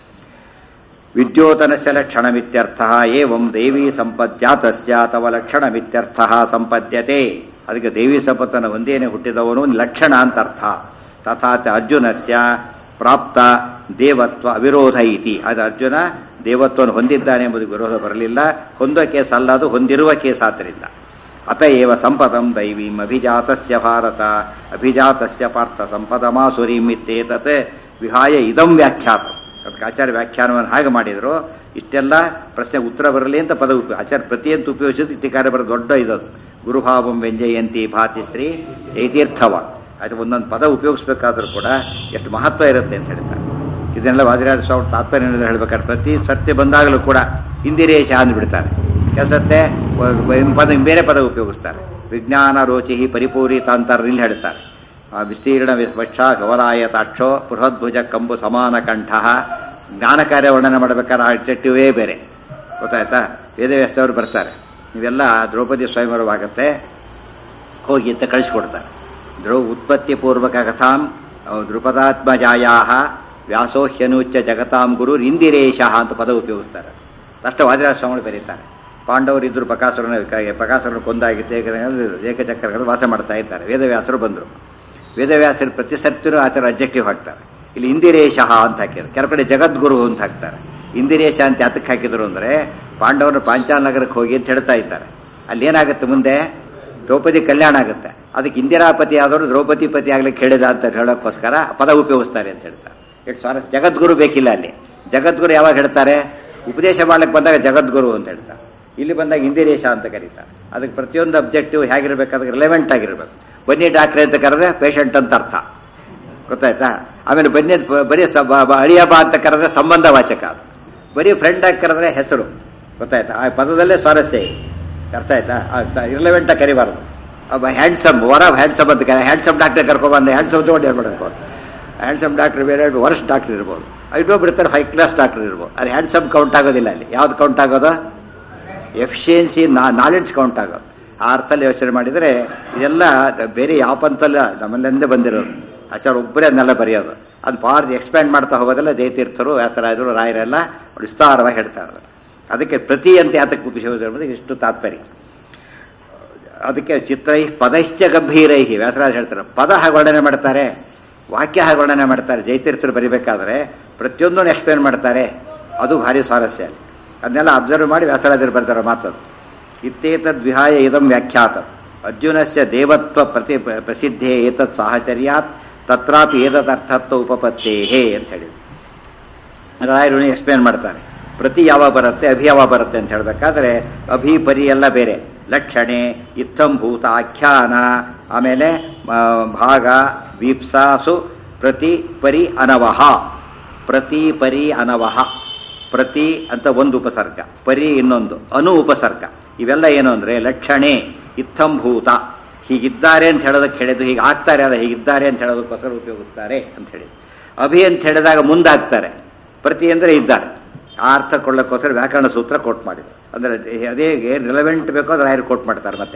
ವಿದ್ಯೋತನಸ್ಯ ಲಕ್ಷಣಮಿತ್ಯರ್ಥ ಏವಂ ದೇವಿ ಸಂಪಜ್ಜಾತಸ್ಯ ಅಥವಾ ಲಕ್ಷಣಮಿತ್ಯರ್ಥ ಸಂಪದ್ಯತೆ ಅದಕ್ಕೆ ದೇವಿ ಸಂಪತ್ತನ ಒಂದೇನೆ ಹುಟ್ಟಿದವನು ಲಕ್ಷಣ ಅಂತ ಅರ್ಥ ತಥಾ ಚ ಅರ್ಜುನಸ್ಯ ಪ್ರಾಪ್ತ ದೇವತ್ವ ಅವಿರೋಧ ಇತಿ ಅದು ಅರ್ಜುನ ದೇವತ್ವವನ್ನು ಹೊಂದಿದ್ದಾನೆ ಎಂಬುದಕ್ಕೆ ವಿರೋಧ ಬರಲಿಲ್ಲ ಹೊಂದೋ ಕೇಸ್ ಅಲ್ಲ ಅದು ಹೊಂದಿರುವ ಕೇಸ್ ಆದ್ದರಿಂದ ಅತಏವ ಸಂಪದಂ ದೈವೀಂ ಅಭಿಜಾತಸ್ಯ ಭಾರತ ಅಭಿಜಾತಸ್ಯ ಪಾರ್ಥ ಸಂಪದಮಾಸುರೀಂ ಇತ್ಯೇತತ್ ವಿಹಾಯ ಇದಂ ವ್ಯಾಖ್ಯಾತ ಅದಕ್ಕೆ ಆಚಾರ್ಯ ವ್ಯಾಖ್ಯಾನವನ್ನು ಹಾಗೆ ಮಾಡಿದ್ರು ಇಷ್ಟೆಲ್ಲ ಪ್ರಶ್ನೆಗೆ ಉತ್ತರ ಬರಲಿ ಅಂತ ಪದ ಉಪಯೋಗ ಆಚಾರ್ಯ ಪ್ರತಿಯಂತ ಉಪಯೋಗಿಸಿದ್ದು ಇಟ್ಟಿಕಾರ ಬರೋ ದೊಡ್ಡ ಇದದು ಗುರುಭಾವಂ ವ್ಯಂಜಯಂತಿ ಭಾತಿಶ್ರೀ ಜೈತೀರ್ಥವ ಅದು ಒಂದೊಂದು ಪದ ಉಪಯೋಗಿಸ್ಬೇಕಾದ್ರೂ ಕೂಡ ಎಷ್ಟು ಮಹತ್ವ ಇರುತ್ತೆ ಅಂತ ಹೇಳ್ತಾರೆ ಇದನ್ನೆಲ್ಲ ವಾದಿರಾಜ ಸ್ವಾಮಿ ತಾತ್ಪರ್ಯ ಹೇಳ್ಬೇಕಾದ್ರೆ ಪ್ರತಿ ಸತ್ಯ ಬಂದಾಗಲೂ ಕೂಡ ಇಂದಿರೇಶ ಅಂದ್ಬಿಡ್ತಾರೆ ಕೆಲಸತ್ತೆ ಪದ ಬೇರೆ ಪದ ಉಪಯೋಗಿಸ್ತಾರೆ ವಿಜ್ಞಾನ ರೋಚಿ ಪರಿಪೂರಿತ ಅಂತಾರೆ ಇಲ್ಲಿ ಹೇಳ್ತಾರೆ ಆ ವಿಸ್ತೀರ್ಣ ವಕ್ಷ ಗವರಾಯತಾಕ್ಷೋ ಬೃಹದ್ಭುಜ ಕಂಬು ಸಮಾನ ಕಂಠ ಜ್ಞಾನ ಕಾರ್ಯ ವರ್ಣನೆ ಮಾಡಬೇಕಾದ್ರೆ ಆ ಚಟ್ಟುವೇ ಬೇರೆ ಗೊತ್ತಾಯ್ತಾ ವೇದವ್ಯಾಸದವರು ಬರ್ತಾರೆ ನೀವೆಲ್ಲ ದ್ರೌಪದಿ ಸ್ವಯಂವರವಾಗತ್ತೆ ಹೋಗಿ ಅಂತ ಕಳಿಸ್ಕೊಡ್ತಾರೆ ದ್ರೌ ಉತ್ಪತ್ತಿ ಪೂರ್ವಕ ಕಥಾಂ ದೃಪದಾತ್ಮಜಾಯಾ ವ್ಯಾಸೋಹ್ಯನುಚ್ಚ ಜಗತಾಂ ಗುರು ಇಂದಿರೇಶ ಅಂತ ಪದ ಉಪಯೋಗಿಸ್ತಾರೆ ಅಷ್ಟು ವಾದಿರಾಜ ಸ್ವಾಮಿ ಬರೀತಾರೆ ಪಾಂಡವರು ಇದ್ರು ಬಕಾಸುರನ ಬಕಾಸುರನ ಕೊಂದಾಗಿತ್ತು ಏಕಚಕ್ರ ವಾಸ ಮಾಡ್ತಾ ಇದ್ದಾರೆ ವೇದವ್ಯಾಸರು ಬಂದರು ವೇದವ್ಯಾಸರು ಪ್ರತಿ ಸರ್ತಿನೂ ಆ ಥರ ಅಬ್ಜೆಕ್ಟಿವ್ ಹಾಕ್ತಾರೆ ಇಲ್ಲಿ ಇಂದಿರೇಶ ಅಂತ ಹಾಕಿದ್ರು ಕೆಲವು ಕಡೆ ಜಗದ್ಗುರು ಅಂತ ಹಾಕ್ತಾರೆ ಇಂದಿರೇಶ ಅಂತ ಯಾತಕ್ಕೆ ಹಾಕಿದ್ರು ಅಂದರೆ ಪಾಂಡವರು ಪಾಂಚಾಲ ನಗರಕ್ಕೆ ಹೋಗಿ ಅಂತ ಹೇಳ್ತಾ ಇದ್ದಾರೆ ಅಲ್ಲಿ ಏನಾಗುತ್ತೆ ಮುಂದೆ ದ್ರೌಪದಿ ಕಲ್ಯಾಣ ಆಗುತ್ತೆ ಅದಕ್ಕೆ ಇಂದಿರಾಪತಿ ಆದವರು ದ್ರೌಪದಿ ಪತಿ ಆಗ್ಲಿಕ್ಕೆ ಹೇಳಿದ ಅಂತ ಹೇಳೋಕ್ಕೋಸ್ಕರ ಪದ ಉಪಯೋಗಿಸ್ತಾರೆ ಅಂತ ಹೇಳ್ತಾರೆ ಇಟ್ ಸ್ವಾರಸ್ಯ ಜಗದ್ಗುರು ಬೇಕಿಲ್ಲ ಅಲ್ಲಿ ಜಗದ್ಗುರು ಯಾವಾಗ ಹೇಳ್ತಾರೆ ಉಪದೇಶ ಮಾಡ್ಲಿಕ್ಕೆ ಬಂದಾಗ ಜಗದ್ಗುರು ಅಂತ ಹೇಳ್ತಾರೆ ಇಲ್ಲಿ ಬಂದಾಗ ಇಂದಿರೇಶ ಅಂತ ಕರೀತಾರೆ ಅದಕ್ಕೆ ಪ್ರತಿಯೊಂದು ಅಬ್ಜೆಕ್ಟಿವ್ ಹೇಗಿರ್ಬೇಕು ಅದಕ್ಕೆ ರಿಲೆವೆಂಟ್ ಆಗಿರ್ಬೇಕು ಬನ್ನಿ ಡಾಕ್ಟ್ರೆ ಅಂತ ಕರೆದ್ರೆ ಪೇಷಂಟ್ ಅಂತ ಅರ್ಥ ಗೊತ್ತಾಯ್ತಾ ಆಮೇಲೆ ಬನ್ನಿ ಅಂತ ಬರೀ ಸ- ಬ- ಬ- ಅಳಿಯಬಾ ಅಂತ ಕರೆದ್ರೆ ಸಂಬಂಧ ವಾಚಕ ಅದು ಬರೀ ಫ್ರೆಂಡ್ ಆಗಿ ಕರೆದ್ರೆ ಹೆಸರು ಗೊತ್ತಾಯ್ತಾ ಆ ಪದದಲ್ಲೇ ಸ್ವಾರಸ್ಯ ಇದೆ ಅರ್ಥ ಆಯ್ತಾ ಇರ್ಲೆವೆಂಟ್ ಆಗಿ ಕರಿಬಾರ್ದು ಅಬ್ಬ ಹ್ಯಾಂಡ್ಸಮ್ ವರ ಹ್ಯಾಂಡ್ಸಮ್ ಅಂತ ಕರೆ ಹ್ಯಾಂಡ್ಸಮ್ ಡಾಕ್ಟರ್ ಕರ್ಕೊಂಡ್ಬಂದು ಹ್ಯಾಂಡ್ಸಮ್ ತಗೊಂಡು ಏನು ಮಾಡಬೇಕು ಹ್ಯಾಂಡ್ಸಮ್ ಡಾಕ್ಟರ್ ಬೇರೆ ವರ್ಸ್ಟ್ ಡಾಕ್ಟರ್ ಇರ್ಬೋದು ಇನ್ನೊಬ್ರು ಇರ್ತಾರೆ ಹೈ ಕ್ಲಾಸ್ ಡಾಕ್ಟರ್ ಇರ್ಬೋದು ಅದು ಹ್ಯಾಂಡ್ಸಮ್ ಕೌಂಟ್ ಆಗೋದಿಲ್ಲ ಅಲ್ಲಿ ಯಾವ್ದು ಕೌಂಟ್ ಆಗೋದು ಎಫಿಷಿಯನ್ಸಿ ನಾಲೆಡ್ಜ್ ಕೌಂಟ್ ಆಗೋದು ಆ ಅರ್ಥದಲ್ಲಿ ಯೋಚನೆ ಮಾಡಿದರೆ ಇದೆಲ್ಲ ಬೇರೆ ಯಾವ ಪಂಥಲ್ಲ ನಮ್ಮಲ್ಲಿಂದ ಬಂದಿರೋದು ಆಚಾರ ಒಬ್ಬರೇ ಅದನ್ನೆಲ್ಲ ಬರೆಯೋದು ಅದು ಭಾಳ ಎಕ್ಸ್ಪ್ಯಾಂಡ್ ಮಾಡ್ತಾ ಹೋಗೋದಲ್ಲ ಜಯತೀರ್ಥರು ವ್ಯಾಸರಾಜರು ರಾಯರೆಲ್ಲ ವಿಸ್ತಾರವಾಗಿ ಹೇಳ್ತಾರೆ ಅದಕ್ಕೆ ಪ್ರತಿ ಅಂತ ಯಾತಕ್ಕೆ ಉಪಯೋಗ ಎಂಬುದಕ್ಕೆ ಇಷ್ಟು ತಾತ್ಪರ್ಯ ಅದಕ್ಕೆ ಚಿತ್ರೈ ಪದಶ್ಚ ಗಂಭೀರೈ ವ್ಯಾಸರಾಜ ಹೇಳ್ತಾರೆ ಪದ ಹಾಗೆ ವರ್ಣನೆ ಮಾಡ್ತಾರೆ ವಾಕ್ಯ ಹಾಗೆ ವರ್ಣನೆ ಮಾಡ್ತಾರೆ ಜಯತೀರ್ಥರು ಬರಿಬೇಕಾದ್ರೆ ಪ್ರತಿಯೊಂದನ್ನು ಎಕ್ಸ್ಪ್ಲೇನ್ ಮಾಡ್ತಾರೆ ಅದು ಭಾರಿ ಸ್ವಾರಸ್ಯ ಅಲ್ಲಿ ಅದನ್ನೆಲ್ಲ ಅಬ್ಸರ್ವ್ ಮಾಡಿ ವ್ಯಾಸರಾಜರು ಬರ್ತಾರೆ ಮಾತದು ಇತ್ತೇತದ್ ವಿಹಾಯ ಇದಂ ವ್ಯಾಖ್ಯಾತ ಅರ್ಜುನಸ್ಯ ದೇವತ್ವ ಪ್ರತಿ ಪ್ರಸಿದ್ಧೇ ಏತತ್ ಸಾಹಚರ್ಯಾತ್ ತತ್ರಾಪಿ ಏತದರ್ಥತ್ವ ಉಪಪತ್ತೇಹೇ ಅಂತ ಹೇಳಿದ್ರು ರಾಯರು ಎಕ್ಸ್ಪ್ಲೇನ್ ಮಾಡ್ತಾರೆ ಪ್ರತಿ ಯಾವಾಗ ಬರುತ್ತೆ ಅಭಿ ಯಾವಾಗ ಬರುತ್ತೆ ಅಂತ ಹೇಳಬೇಕಾದ್ರೆ ಅಭಿ ಪರಿ ಎಲ್ಲ ಬೇರೆ ಲಕ್ಷಣೆ ಇತ್ತಂಭೂತ ಆಖ್ಯಾನ ಆಮೇಲೆ ಆ, ಭಾಗ ವೀಪ್ಸಾಸು ಪ್ರತಿ ಪರಿ ಅನವಹ ಪ್ರತಿ ಪರಿ ಅನವಹ ಪ್ರತಿ ಅಂತ ಒಂದು ಉಪಸರ್ಗ ಪರಿ ಇನ್ನೊಂದು ಅನು ಉಪಸರ್ಗ ಇವೆಲ್ಲ ಏನು ಅಂದ್ರೆ ಲಕ್ಷಣೆ ಇತ್ತಂಭೂತ ಹೀಗಿದ್ದಾರೆ ಅಂತ ಹೇಳೋದಕ್ಕೆ ಹೇಳಿದ್ದು ಹೀಗೆ ಆಗ್ತಾರೆ ಅಲ್ಲ ಹೀಗಿದ್ದಾರೆ ಅಂತ ಹೇಳೋದಕ್ಕೋಸ್ಕರ ಉಪಯೋಗಿಸ್ತಾರೆ ಅಂತ ಹೇಳಿ ಅಭಿ ಅಂತ ಹೇಳಿದಾಗ ಮುಂದಾಗ್ತಾರೆ ಪ್ರತಿ ಅಂದರೆ ಇದ್ದಾರೆ ಆ ಅರ್ಥ ಕೊಳ್ಳೋಕ್ಕೋಸ್ಕರ ವ್ಯಾಕರಣ ಸೂತ್ರ ಕೋಟ್ ಮಾಡಿದೆ ಅಂದರೆ ಅದೇ ಏನು ರಿಲೆವೆಂಟ್ ಬೇಕೋ ಅದ್ರ ರಾಯರು ಕೋಟ್ ಮಾಡ್ತಾರೆ ಮತ್ತೆ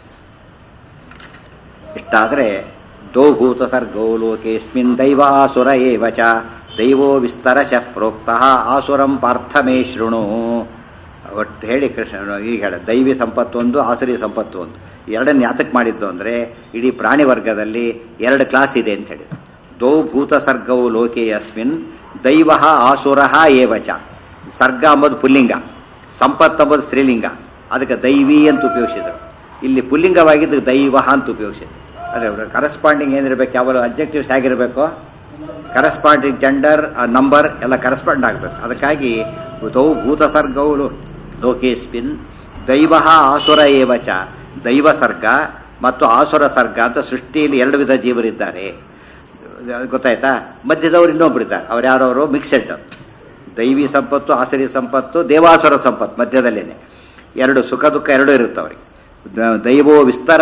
ಇಷ್ಟಾದರೆ ದೋಭೂತ ಸರ್ಗೋ ಲೋಕೇಸ್ಮಿನ್ ದೈವಾಸುರ ಏವ ಚ ದೈವೋ ವಿಸ್ತರಶಃ ಪ್ರೋಕ್ತಃ ಆಸುರಂ ಪಾರ್ಥ ಮೇ ಶೃಣು ಒಟ್ಟು ಹೇಳಿ ಕೃಷ್ಣ ಈಗ ಹೇಳ ದೈವಿ ಸಂಪತ್ತು ಒಂದು ಆಸುರಿ ಸಂಪತ್ತು ಒಂದು ಎರಡನ್ನು ಯಾತಕ್ಕೆ ಮಾಡಿದ್ದು ಅಂದರೆ ಇಡೀ ಪ್ರಾಣಿ ವರ್ಗದಲ್ಲಿ ಎರಡು ಕ್ಲಾಸ್ ಇದೆ ಅಂತ ಹೇಳಿದ್ರು ದೌ ಭೂತ ಸರ್ಗವು ಲೋಕೆ ಅಸ್ಮಿನ್ ದೈವ ಆಸುರ ಏವಚ ಸರ್ಗ ಅಂಬುದು ಪುಲ್ಲಿಂಗ ಸಂಪತ್ತು ಅಂಬುದು ಸ್ತ್ರೀಲಿಂಗ ಅದಕ್ಕೆ ದೈವಿ ಅಂತ ಉಪಯೋಗಿಸಿದರು ಇಲ್ಲಿ ಪುಲ್ಲಿಂಗವಾಗಿದ್ದು ದೈವ ಅಂತ ಉಪಯೋಗಿಸಿದ್ರು ಅದೇ ಕರೆಸ್ಪಾಂಡಿಂಗ್ ಏನಿರಬೇಕು ಯಾವಾಗ ಅಬ್ಜೆಕ್ಟಿವ್ಸ್ ಆಗಿರಬೇಕು ಕರೆಸ್ಪಾಂಡಿಂಗ್ ಜೆಂಡರ್ ನಂಬರ್ ಎಲ್ಲ ಕರೆಸ್ಪಾಂಡ್ ಆಗಬೇಕು ಅದಕ್ಕಾಗಿ ದೌ ಭೂತ ಸರ್ಗವು ಲೋ- ಲೋಕೇಸ್ಮಿನ್ ದೈವ ಆಸುರ ಏವಚ ದೈವ ಸರ್ಗ ಮತ್ತು ಆಸುರ ಸರ್ಗ ಅಂತ ಸೃಷ್ಟಿಯಲ್ಲಿ ಎರಡು ವಿಧ ಜೀವರಿದ್ದಾರೆ ಗೊತ್ತಾಯ್ತಾ ಮಧ್ಯದವರು ಇನ್ನೊಬ್ಬರಿದ್ದಾರೆ ಅವ್ರು ಯಾರವರು ಮಿಕ್ಸೆಡ್ ದೈವಿ ಸಂಪತ್ತು ಆಸುರಿ ಸಂಪತ್ತು ದೇವಾಸುರ ಸಂಪತ್ತು ಮಧ್ಯದಲ್ಲೇನೆ ಎರಡು ಸುಖ ದುಃಖ ಎರಡೂ ಇರುತ್ತೆ ಅವ್ರಿಗೆ ದ- ದೈವೋ ವಿಸ್ತಾರ